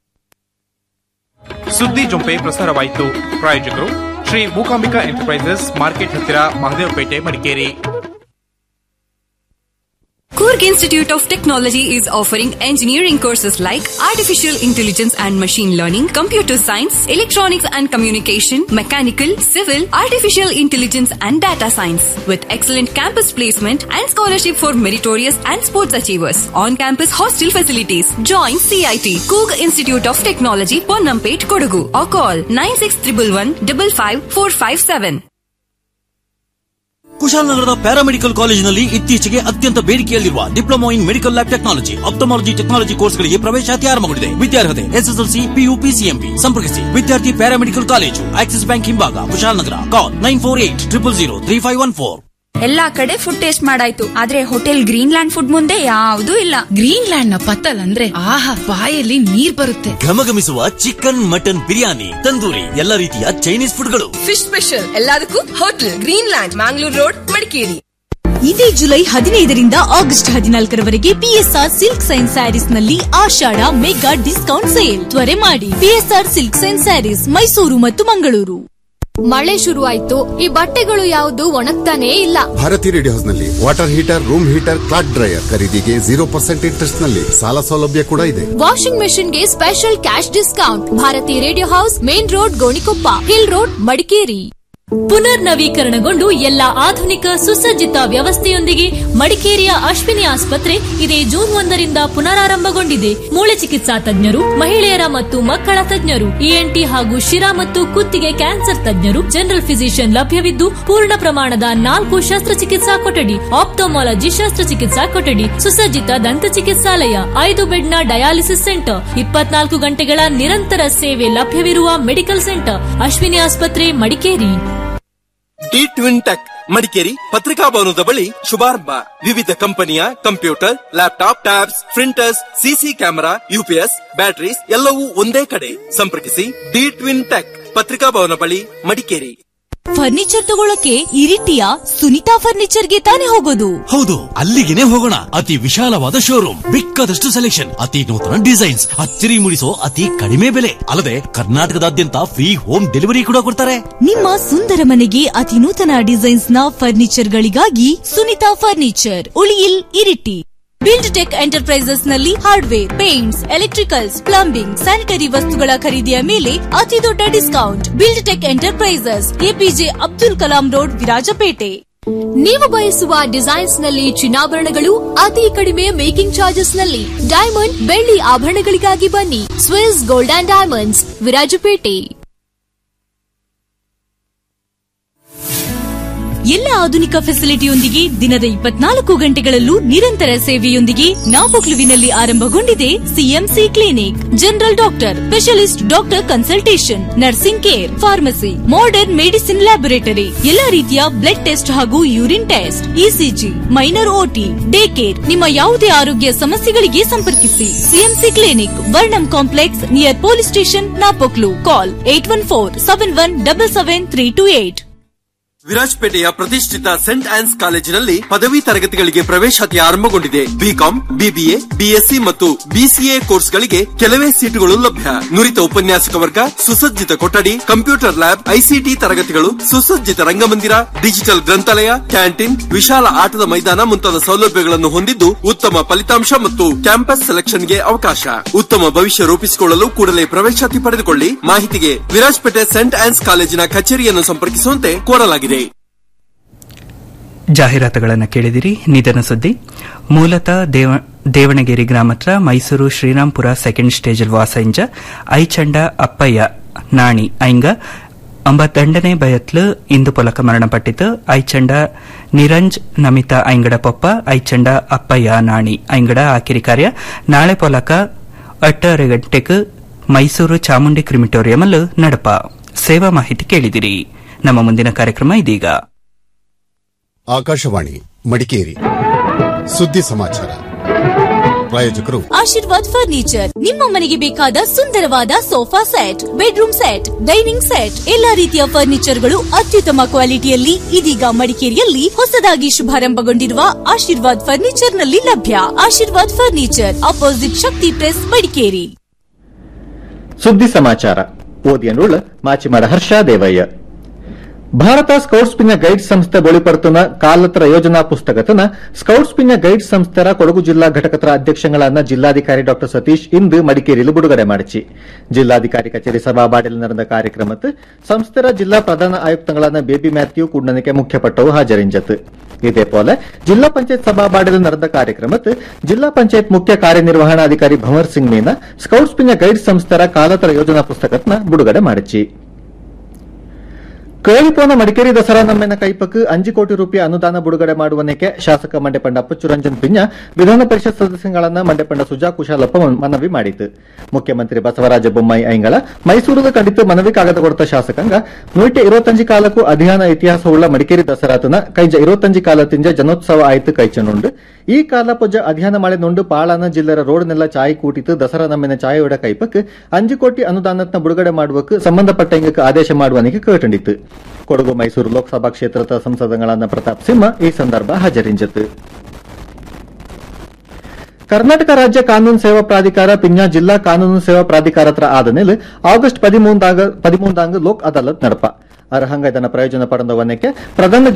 ಸುದ್ದಿ ಜೊಂಪೆ ಪ್ರಸಾರವಾಯಿತು ಪ್ರಾಯೋಜಕರು ಶ್ರೀ ಮೂಕಾಂಬಿಕಾ ಎಂಟರ್ಪ್ರೈಸಸ್ ಮಾರ್ಕೆಟ್ ಹತ್ತಿರ Mahadevapet Madikeri Kurg Institute of Technology is offering engineering courses like Artificial Intelligence and Machine Learning, Computer Science, Electronics and Communication, Mechanical, Civil, Artificial Intelligence and Data Science with excellent campus placement and scholarship for meritorious and sports achievers. On-campus hostel facilities. Join CIT, Kurg Institute of Technology, Ponampet, Kodagu or call 96111 55457. ಕುಶಾಲನಗರದ paramedical ಕಾಲೇಜಿನಲ್ಲಿ ಇತ್ತೀಚೆಗೆ ಅತ್ಯಂತ ಬೇಡಿಕೆಯಲ್ಲಿರುವ diploma in medical lab technology ophthalmology technology ಕೋರ್ಸ್ಗಳಿಗೆ ಪ್ರವೇಶಾತಿ ಆರಂಭಗೊಂಡಿದೆ ವಿದ್ಯಾರ್ಹತೆ SSLC PU PCMB ಸಂಪರ್ಕಿಸಿ ವಿದ್ಯಾರ್ಥಿ ಪ್ಯಾರಾಮೆಡಿಕಲ್ ಕಾಲೇಜು ಆಕ್ಸಿಸ್ ಬ್ಯಾಂಕ್ ಹಿಂಭಾಗ Kushalnagar call nine four eight triple zero three five one four ಎಲ್ಲಾ ಕಡೆ ಫುಡ್ ಟೇಸ್ಟ್ ಮಾಡಾಯ್ತು ಆದ್ರೆ ಹೋಟೆಲ್ ಗ್ರೀನ್ ಲ್ಯಾಂಡ್ ಫುಡ್ ಮುಂದೆ ಯಾವ್ದೂ ಇಲ್ಲ ಗ್ರೀನ್ ಲ್ಯಾಂಡ್ ನ ಪತ್ತಲ್ ಅಂದ್ರೆ ಆಹಾ ಬಾಯಲ್ಲಿ ನೀರ್ ಬರುತ್ತೆ ಘಮಘಮಿಸುವ ಚಿಕನ್ ಮಟನ್ ಬಿರಿಯಾನಿ ತಂದೂರಿ ಎಲ್ಲ ರೀತಿಯ ಚೈನೀಸ್ ಫುಡ್ಗಳು ಫಿಶ್ ಸ್ಪೆಷಲ್ ಎಲ್ಲದಕ್ಕೂ hotel Green Land Mangalore road Madikeri ಇದೇ ಜುಲೈ ಹದಿನೈದರಿಂದ ಆಗಸ್ಟ್ ಹದಿನಾಲ್ಕರವರೆಗೆ ಪಿಎಸ್ಆರ್ ಸಿಲ್ಕ್ ಸೈನ್ ಸ್ಯಾರೀಸ್ ನಲ್ಲಿ ಆಷಾಢ ಮೆಗಾ ಡಿಸ್ಕೌಂಟ್ ಸೇಲ್ ತ್ವರೆ ಮಾಡಿ PSR silk sign sarees Mysuru ಮತ್ತು ಮಂಗಳೂರು ಮಳೆ ಶುರುವಾಯ್ತು ಈ ಬಟ್ಟೆಗಳು ಯಾವುದು ಒಣಗ್ತಾನೇ ಇಲ್ಲ ಭಾರತಿ ರೇಡಿಯೋ ಹೌಸ್ ನಲ್ಲಿ water heater room heater cloth dryer ಖರೀದಿಗೆ ಜೀರೋ ಪರ್ಸೆಂಟ್ ಇಂಟ್ರೆಸ್ಟ್ ನಲ್ಲಿ ಸಾಲ ಸೌಲಭ್ಯ ಕೂಡ ಇದೆ ವಾಷಿಂಗ್ ಮೆಷಿನ್ ಗೆ special cash discount Bharati radio house main road Gonikoppa hill road Madikeri ಪುನರ್ ನವೀಕರಣಗೊಂಡು ಎಲ್ಲ ಆಧುನಿಕ ಸುಸಜ್ಜಿತ ವ್ಯವಸ್ಥೆಯೊಂದಿಗೆ ಮಡಿಕೇರಿಯ ಅಶ್ವಿನಿ ಆಸ್ಪತ್ರೆ ಇದೇ ಜೂನ್ ಒಂದರಿಂದ ಪುನರಾರಂಭಗೊಂಡಿದೆ ಮೂಳೆ ಚಿಕಿತ್ಸಾ ತಜ್ಞರು ಮಹಿಳೆಯರ ಮತ್ತು ಮಕ್ಕಳ ತಜ್ಞರು ಇಎನ್ಟಿ ಹಾಗೂ ಶಿರಾ ಮತ್ತು ಕುತ್ತಿಗೆ ಕ್ಯಾನ್ಸರ್ ತಜ್ಞರು ಜನರಲ್ ಫಿಸಿಷಿಯನ್ ಲಭ್ಯವಿದ್ದು ಪೂರ್ಣ ಪ್ರಮಾಣದ ನಾಲ್ಕು ಶಸ್ತ್ರಚಿಕಿತ್ಸಾ ಕೊಠಡಿ ಆಪ್ಟೋಮಾಲಜಿ ಶಸ್ತ್ರಚಿಕಿತ್ಸಾ ಕೊಠಡಿ ಸುಸಜ್ಜಿತ ದಂತ ಚಿಕಿತ್ಸಾಲಯ ಐದು ಬೆಡ್ನ ಡಯಾಲಿಸಿಸ್ ಸೆಂಟರ್ ಇಪ್ಪತ್ನಾಲ್ಕು ಗಂಟೆಗಳ ನಿರಂತರ ಸೇವೆ ಲಭ್ಯವಿರುವ ಮೆಡಿಕಲ್ ಸೆಂಟರ್ ಅಶ್ವಿನಿ ಆಸ್ಪತ್ರೆ Madikeri D twin tech Madikeri ಪತ್ರಿಕಾ ಭವನದ ಬಳಿ ಶುಭಾರಂಭ ವಿವಿಧ ಕಂಪನಿಯ computer laptop tabs printers CC camera UPS batteries ಎಲ್ಲವೂ ಒಂದೇ ಕಡೆ ಸಂಪರ್ಕಿಸಿ ಡಿ ಟ್ವಿನ್ ಟೆಕ್ ಪತ್ರಿಕಾ ಭವನ ಬಳಿ ಮಡಿಕೇರಿ ಫರ್ನಿಚರ್ ತಗೊಳಕ್ಕೆ ಇರಿಟಿಯ ಸುನಿತಾ ಫರ್ನಿಚರ್ಗೆ ತಾನೇ ಹೋಗೋದು ಹೌದು ಅಲ್ಲಿಗೆನೆ ಹೋಗೋಣ ಅತಿ ವಿಶಾಲವಾದ ಶೋರೂಮ್ ಬೇಕಾದಷ್ಟು ಸೆಲೆಕ್ಷನ್ ಅತಿ ನೂತನ ಡಿಸೈನ್ಸ್ ಅಚ್ಚರಿ ಮೂಡಿಸೋ ಅತಿ ಕಡಿಮೆ ಬೆಲೆ ಅಲ್ಲದೆ ಕರ್ನಾಟಕದಾದ್ಯಂತ ಫ್ರೀ ಹೋಮ್ ಡೆಲಿವರಿ ಕೂಡ ಕೊಡ್ತಾರೆ ನಿಮ್ಮ ಸುಂದರ ಮನೆಗೆ ಅತಿ ನೂತನ ಡಿಸೈನ್ಸ್ ನ ಫರ್ನಿಚರ್ ಗಳಿಗಾಗಿ ಸುನಿತಾ ಫರ್ನಿಚರ್ ಉಳಿಯಿಲ್ ಇರಿಟಿ ಬಿಲ್ಡ್ ಟೆಕ್ ಎಂಟರ್ಪ್ರೈಸಸ್ ನಲ್ಲಿ hardware paints electricals plumbing sanitary ವಸ್ತುಗಳ ಖರೀದಿಯ ಮೇಲೆ ಅತಿ ದೊಡ್ಡ discount build tech enterprises APJ Abdul Kalam road Virajpet ನೀವು ಬಯಸುವ ಡಿಸೈನ್ಸ್ ನಲ್ಲಿ ಚಿನ್ನಾಭರಣಗಳು ಅತಿ ಕಡಿಮೆ ಮೇಕಿಂಗ್ ಚಾರ್ಜಸ್ ನಲ್ಲಿ ಡೈಮಂಡ್ ಬೆಳ್ಳಿ ಆಭರಣಗಳಿಗಾಗಿ ಬನ್ನಿ Swiss gold and diamonds Virajpet ಎಲ್ಲ ಆಧುನಿಕ ಫೆಸಿಲಿಟಿಯೊಂದಿಗೆ ದಿನದ ಇಪ್ಪತ್ನಾಲ್ಕು ಗಂಟೆಗಳಲ್ಲೂ ನಿರಂತರ ಸೇವೆಯೊಂದಿಗೆ ನಾಪೊಕ್ಲುವಿನಲ್ಲಿ ಆರಂಭಗೊಂಡಿದೆ CMC clinic general doctor specialist doctor consultation nursing care pharmacy modern medicine laboratory ಎಲ್ಲಾ ರೀತಿಯ ಬ್ಲಡ್ ಟೆಸ್ಟ್ ಹಾಗೂ urine test ECG minor OT day care ನಿಮ್ಮ ಯಾವುದೇ ಆರೋಗ್ಯ ಸಮಸ್ಯೆಗಳಿಗೆ ಸಂಪರ್ಕಿಸಿ CMC clinic Varnam complex near police station Napoklu call eight one four seven one double seven three two eight ವಿರಾಜಪೇಟೆಯ ಪ್ರತಿಷ್ಠಿತ ಸೆಂಟ್ ಆನ್ಸ್ ಕಾಲೇಜಿನಲ್ಲಿ ಪದವಿ ತರಗತಿಗಳಿಗೆ ಪ್ರವೇಶಾತಿ ಆರಂಭಗೊಂಡಿದೆ ಬಿಕಾಂ ಬಿಬಿಎ ಬಿಎಸ್ಸಿ ಮತ್ತು ಬಿಸಿಎ ಕೋರ್ಸ್ಗಳಿಗೆ ಕೆಲವೇ ಸೀಟುಗಳು ಲಭ್ಯ ನುರಿತ ಉಪನ್ಯಾಸಕ ವರ್ಗ ಸುಸಜ್ಜಿತ ಕೊಠಡಿ ಕಂಪ್ಯೂಟರ್ ಲ್ಯಾಬ್ ಐಸಿಟಿ ತರಗತಿಗಳು ಸುಸಜ್ಜಿತ ರಂಗಮಂದಿರ ಡಿಜಿಟಲ್ ಗ್ರಂಥಾಲಯ ಕ್ಯಾಂಟೀನ್ ವಿಶಾಲ ಆಟದ ಮೈದಾನ ಮುಂತಾದ ಸೌಲಭ್ಯಗಳನ್ನು ಹೊಂದಿದ್ದು ಉತ್ತಮ ಫಲಿತಾಂಶ ಮತ್ತು ಕ್ಯಾಂಪಸ್ ಸೆಲೆಕ್ಷನ್ಗೆ ಅವಕಾಶ ಉತ್ತಮ ಭವಿಷ್ಯ ರೂಪಿಸಿಕೊಳ್ಳಲು ಕೂಡಲೇ ಪ್ರವೇಶಾತಿ ಪಡೆದುಕೊಳ್ಳಿ ಮಾಹಿತಿಗೆ ವಿರಾಜಪೇಟೆ ಸೆಂಟ್ ಆನ್ಸ್ ಕಾಲೇಜಿನ ಕಚೇರಿಯನ್ನು ಸಂಪರ್ಕಿಸುವಂತೆ ಕೋರಲಾಗಿದೆ ಜಾಹೀರಾತುಗಳನ್ನು ಕೇಳಿದಿರಿ ನಿಧನ ಸುದ್ದಿ ಮೂಲತಃ ದೇವ ದೇವಣಗೆರೆ ಗ್ರಾಮತ್ರ ಮೈಸೂರು ಶ್ರೀರಾಂಪುರ ಸೆಕೆಂಡ್ ಸ್ಟೇಜಲ್ ವಾಸಂಜ ಐಚಂಡ ಅಪ್ಪಯ್ಯ ನಾಣಿ ಐಂಗ ಅಂಬತ್ತಂಡನೇ ಬಯತ್ಲು ಇಂದು ಪೊಲಕ ಮರಣಪಟ್ಟಿತು ಐಚಂಡ ನಿರಂಜ್ ನಮಿತ ಐಂಗಡ ಪೊಪ್ಪ ಐಚಂಡ ಅಪ್ಪಯ್ಯ ನಾಣಿ ಐಂಗಡ ಆಕಿರಿ ಕಾರ್ಯ ನಾಳೆ ಪೊಲಕ ಅಟ್ಟರೆ ಗಂಟೆಗೆ ಮೈಸೂರು ಚಾಮುಂಡಿ ಕ್ರಿಮಿಟೋರಿಯಂಲ್ ನಡಪ ಸೇವಾ ಮಾಹಿತಿ ಕೇಳಿದಿರಿ ನಮ್ಮ ಮುಂದಿನ ಕಾರ್ಯಕ್ರಮ ಇದೀಗ ಆಕಾಶವಾಣಿ ಮಡಿಕೇರಿ ಸುದ್ದಿ ಸಮಾಚಾರ ಪ್ರಾಯೋಜಕರು ಆಶೀರ್ವಾದ್ ಫರ್ನಿಚರ್ ನಿಮ್ಮ ಮನೆಗೆ ಬೇಕಾದ ಸುಂದರವಾದ sofa set bedroom set dining set ಎಲ್ಲಾ ರೀತಿಯ ಫರ್ನಿಚರ್ಗಳು ಅತ್ಯುತ್ತಮ ಕ್ವಾಲಿಟಿಯಲ್ಲಿ ಇದೀಗ ಮಡಿಕೇರಿಯಲ್ಲಿ ಹೊಸದಾಗಿ ಶುಭಾರಂಭಗೊಂಡಿರುವ ಆಶೀರ್ವಾದ್ ಫರ್ನಿಚರ್ ನಲ್ಲಿ ಲಭ್ಯ Ashirwad furniture opposite Shakti press Madikeri ಸುದ್ದಿ ಸಮಾಚಾರ ಓದಿಯನುಳ್ಳ ಮಾಚಿಮಾಡ ಹರ್ಷ ದೇವಯ್ಯ ಭಾರತ ಸ್ಕೌಟ್ಸ್ ಪಿನ ಗೈಡ್ ಸಂಸ್ಥೆ ಬೊಳಿಪಡ್ತುನ ಕಾಲತ್ರ ಯೋಜನಾ ಪುಸ್ತಕತನ ಸ್ಕೌಟ್ಸ್ ಪಿನ ಗೈಡ್ ಸಂಸ್ಥೆರ ಕೊಡಗು ಜಿಲ್ಲಾ ಘಟಕದ ಅಧ್ಯಕ್ಷಗಳನ್ನ ಜಿಲ್ಲಾಧಿಕಾರಿ ಡಾ ಸತೀಶ್ ಇಂದು ಮಡಿಕೇರಿಯಲ್ಲಿ ಬಿಡುಗಡೆ ಮಾಡಿಸಿ ಜಿಲ್ಲಾಧಿಕಾರಿ ಕಚೇರಿ ಸಭಾಬಾಡಿಯಲ್ಲಿ ನಡೆದ ಕಾರ್ಯಕ್ರಮಕ್ಕೆ ಸಂಸ್ಥೆರ ಜಿಲ್ಲಾ ಪ್ರಧಾನ ಆಯುಕ್ತಗಳಾದ ಬೇಬಿ ಮ್ಯಾಥ್ಯೂ ಕೂಡನಕ್ಕೆ ಮುಖ್ಯಪಟ್ಟವು ಹಾಜರಿಂಜತ್ ಇದೇ ಪೋಲೆ ಜಿಲ್ಲಾ ಪಂಚಾಯತ್ ಸಭಾಬಾಡಿಯಲ್ಲಿ ನಡೆದ ಕಾರ್ಯಕ್ರಮಕ್ಕೆ ಜಿಲ್ಲಾ ಪಂಚಾಯತ್ ಮುಖ್ಯ ಕಾರ್ಯನಿರ್ವಹಣಾಧಿಕಾರಿ ಭಂವರ್ ಸಿಂಗ್ ಮೀನಾ ಸ್ಕೌಟ್ಸ್ ಪಿನ ಗೈಡ್ ಸಂಸ್ಥೆರ ಕಾಲತರ ಯೋಜನಾ ಪುಸ್ತಕತ್ನ ಬಿಡುಗಡೆ ಮಾಡಿಸಿ ಕೇಳಿಪೋನ ಮಡಿಕೇರಿ ದಸರಾ ನಮ್ಮೆನ ಕೈಪಕ್ ಅಂಜು ಕೋಟಿ ರೂಪಾಯಿ ಅನುದಾನ ಬಿಡುಗಡೆ ಮಾಡುವನೇಕೆ ಶಾಸಕ ಮಂಡ್ಯಪಂಡ ಅಪ್ಪಚ್ಚುರಂಜನ್ ಪಿಂಜ ವಿಧಾನ ಪರಿಷತ್ ಸದಸ್ಯಗಳನ್ನ ಮಂಡ್ಯಪಂಡ ಸುಜಾ ಕುಶಾಲಪ್ಪ ಮನವಿ ಮಾಡಿತು ಮುಖ್ಯಮಂತ್ರಿ ಬಸವರಾಜ ಬೊಮ್ಮಾಯಿ ಐಂಗಳ ಮೈಸೂರದ ಕಂಡಿತು ಮನವಿ ಕಾಗದ ಕೊಡ್ತ ಶಾಸಕಾಂಗ ನೂಟ ಇರುವತ್ತಂಜಿ ಕಾಲಕ್ಕೂ ಅಧಿಯಾನ ಇತಿಹಾಸವುಳ್ಳ ಮಡಿಕೇರಿ ದಸರಾತನ ಕೈಜ ಇರುವತ್ತಂಜಿ ಕಾಲತಿಂಜ ಜನೋತ್ಸವ ಆಯ್ತು ಕೈಚನುಂಡು ಈ ಕಾಲ ಪೊಜ್ಜ ಅಧಿಯಾನ ಮಳೆ ನೊಂಡು ಪಾಳಾನ ಜಿಲ್ಲೆರ ರೋಡ್ನೆಲ್ಲ ಚಾಯ್ ಕೂಟಿತು ದಸರಾ ನಮ್ಮೆನ ಚಾಯೋಡ ಕೈಪಕ್ ಅಂಜು ಕೋಟಿ ಅನುದಾನತ್ನ ಬಿಡುಗಡೆ ಮಾಡುವಕ್ಕೆ ಸಂಬಂಧಪಟ್ಟ ಇಂಗಕ್ಕೆ ಆದೇಶ ಮಾಡುವನಿಗೆ ಕೇಟಂಡಿತು ಕೊಡಗು ಮೈಸೂರು ಲೋಕಸಭಾ ಕ್ಷೇತ್ರದ ಸಂಸದಗಳಾದ ಪ್ರತಾಪ್ ಸಿಂಹ ಈ ಸಂದರ್ಭ ಹಾಜರಿಂಜಿತು ಕರ್ನಾಟಕ ರಾಜ್ಯ ಕಾನೂನು ಸೇವಾ ಪ್ರಾಧಿಕಾರ ಪಿಂಜ ಜಿಲ್ಲಾ ಕಾನೂನು ಸೇವಾ ಪ್ರಾಧಿಕಾರ ಹತ್ರ ಆದ ಮೇಲೆ ಆಗಸ್ಟ್ ಪದಿಮೂಂದಾಗ ಪದಿಮೂಂದಾಂಗ ಲೋಕ್ ಅದಾಲತ್ ನಡಪ ಅರ್ಹಂಗ ಇದನ್ನ ಪ್ರಯೋಜನ ಪಡೆದ ವನ್ನಕ್ಕೆ ಪ್ರಧಾನ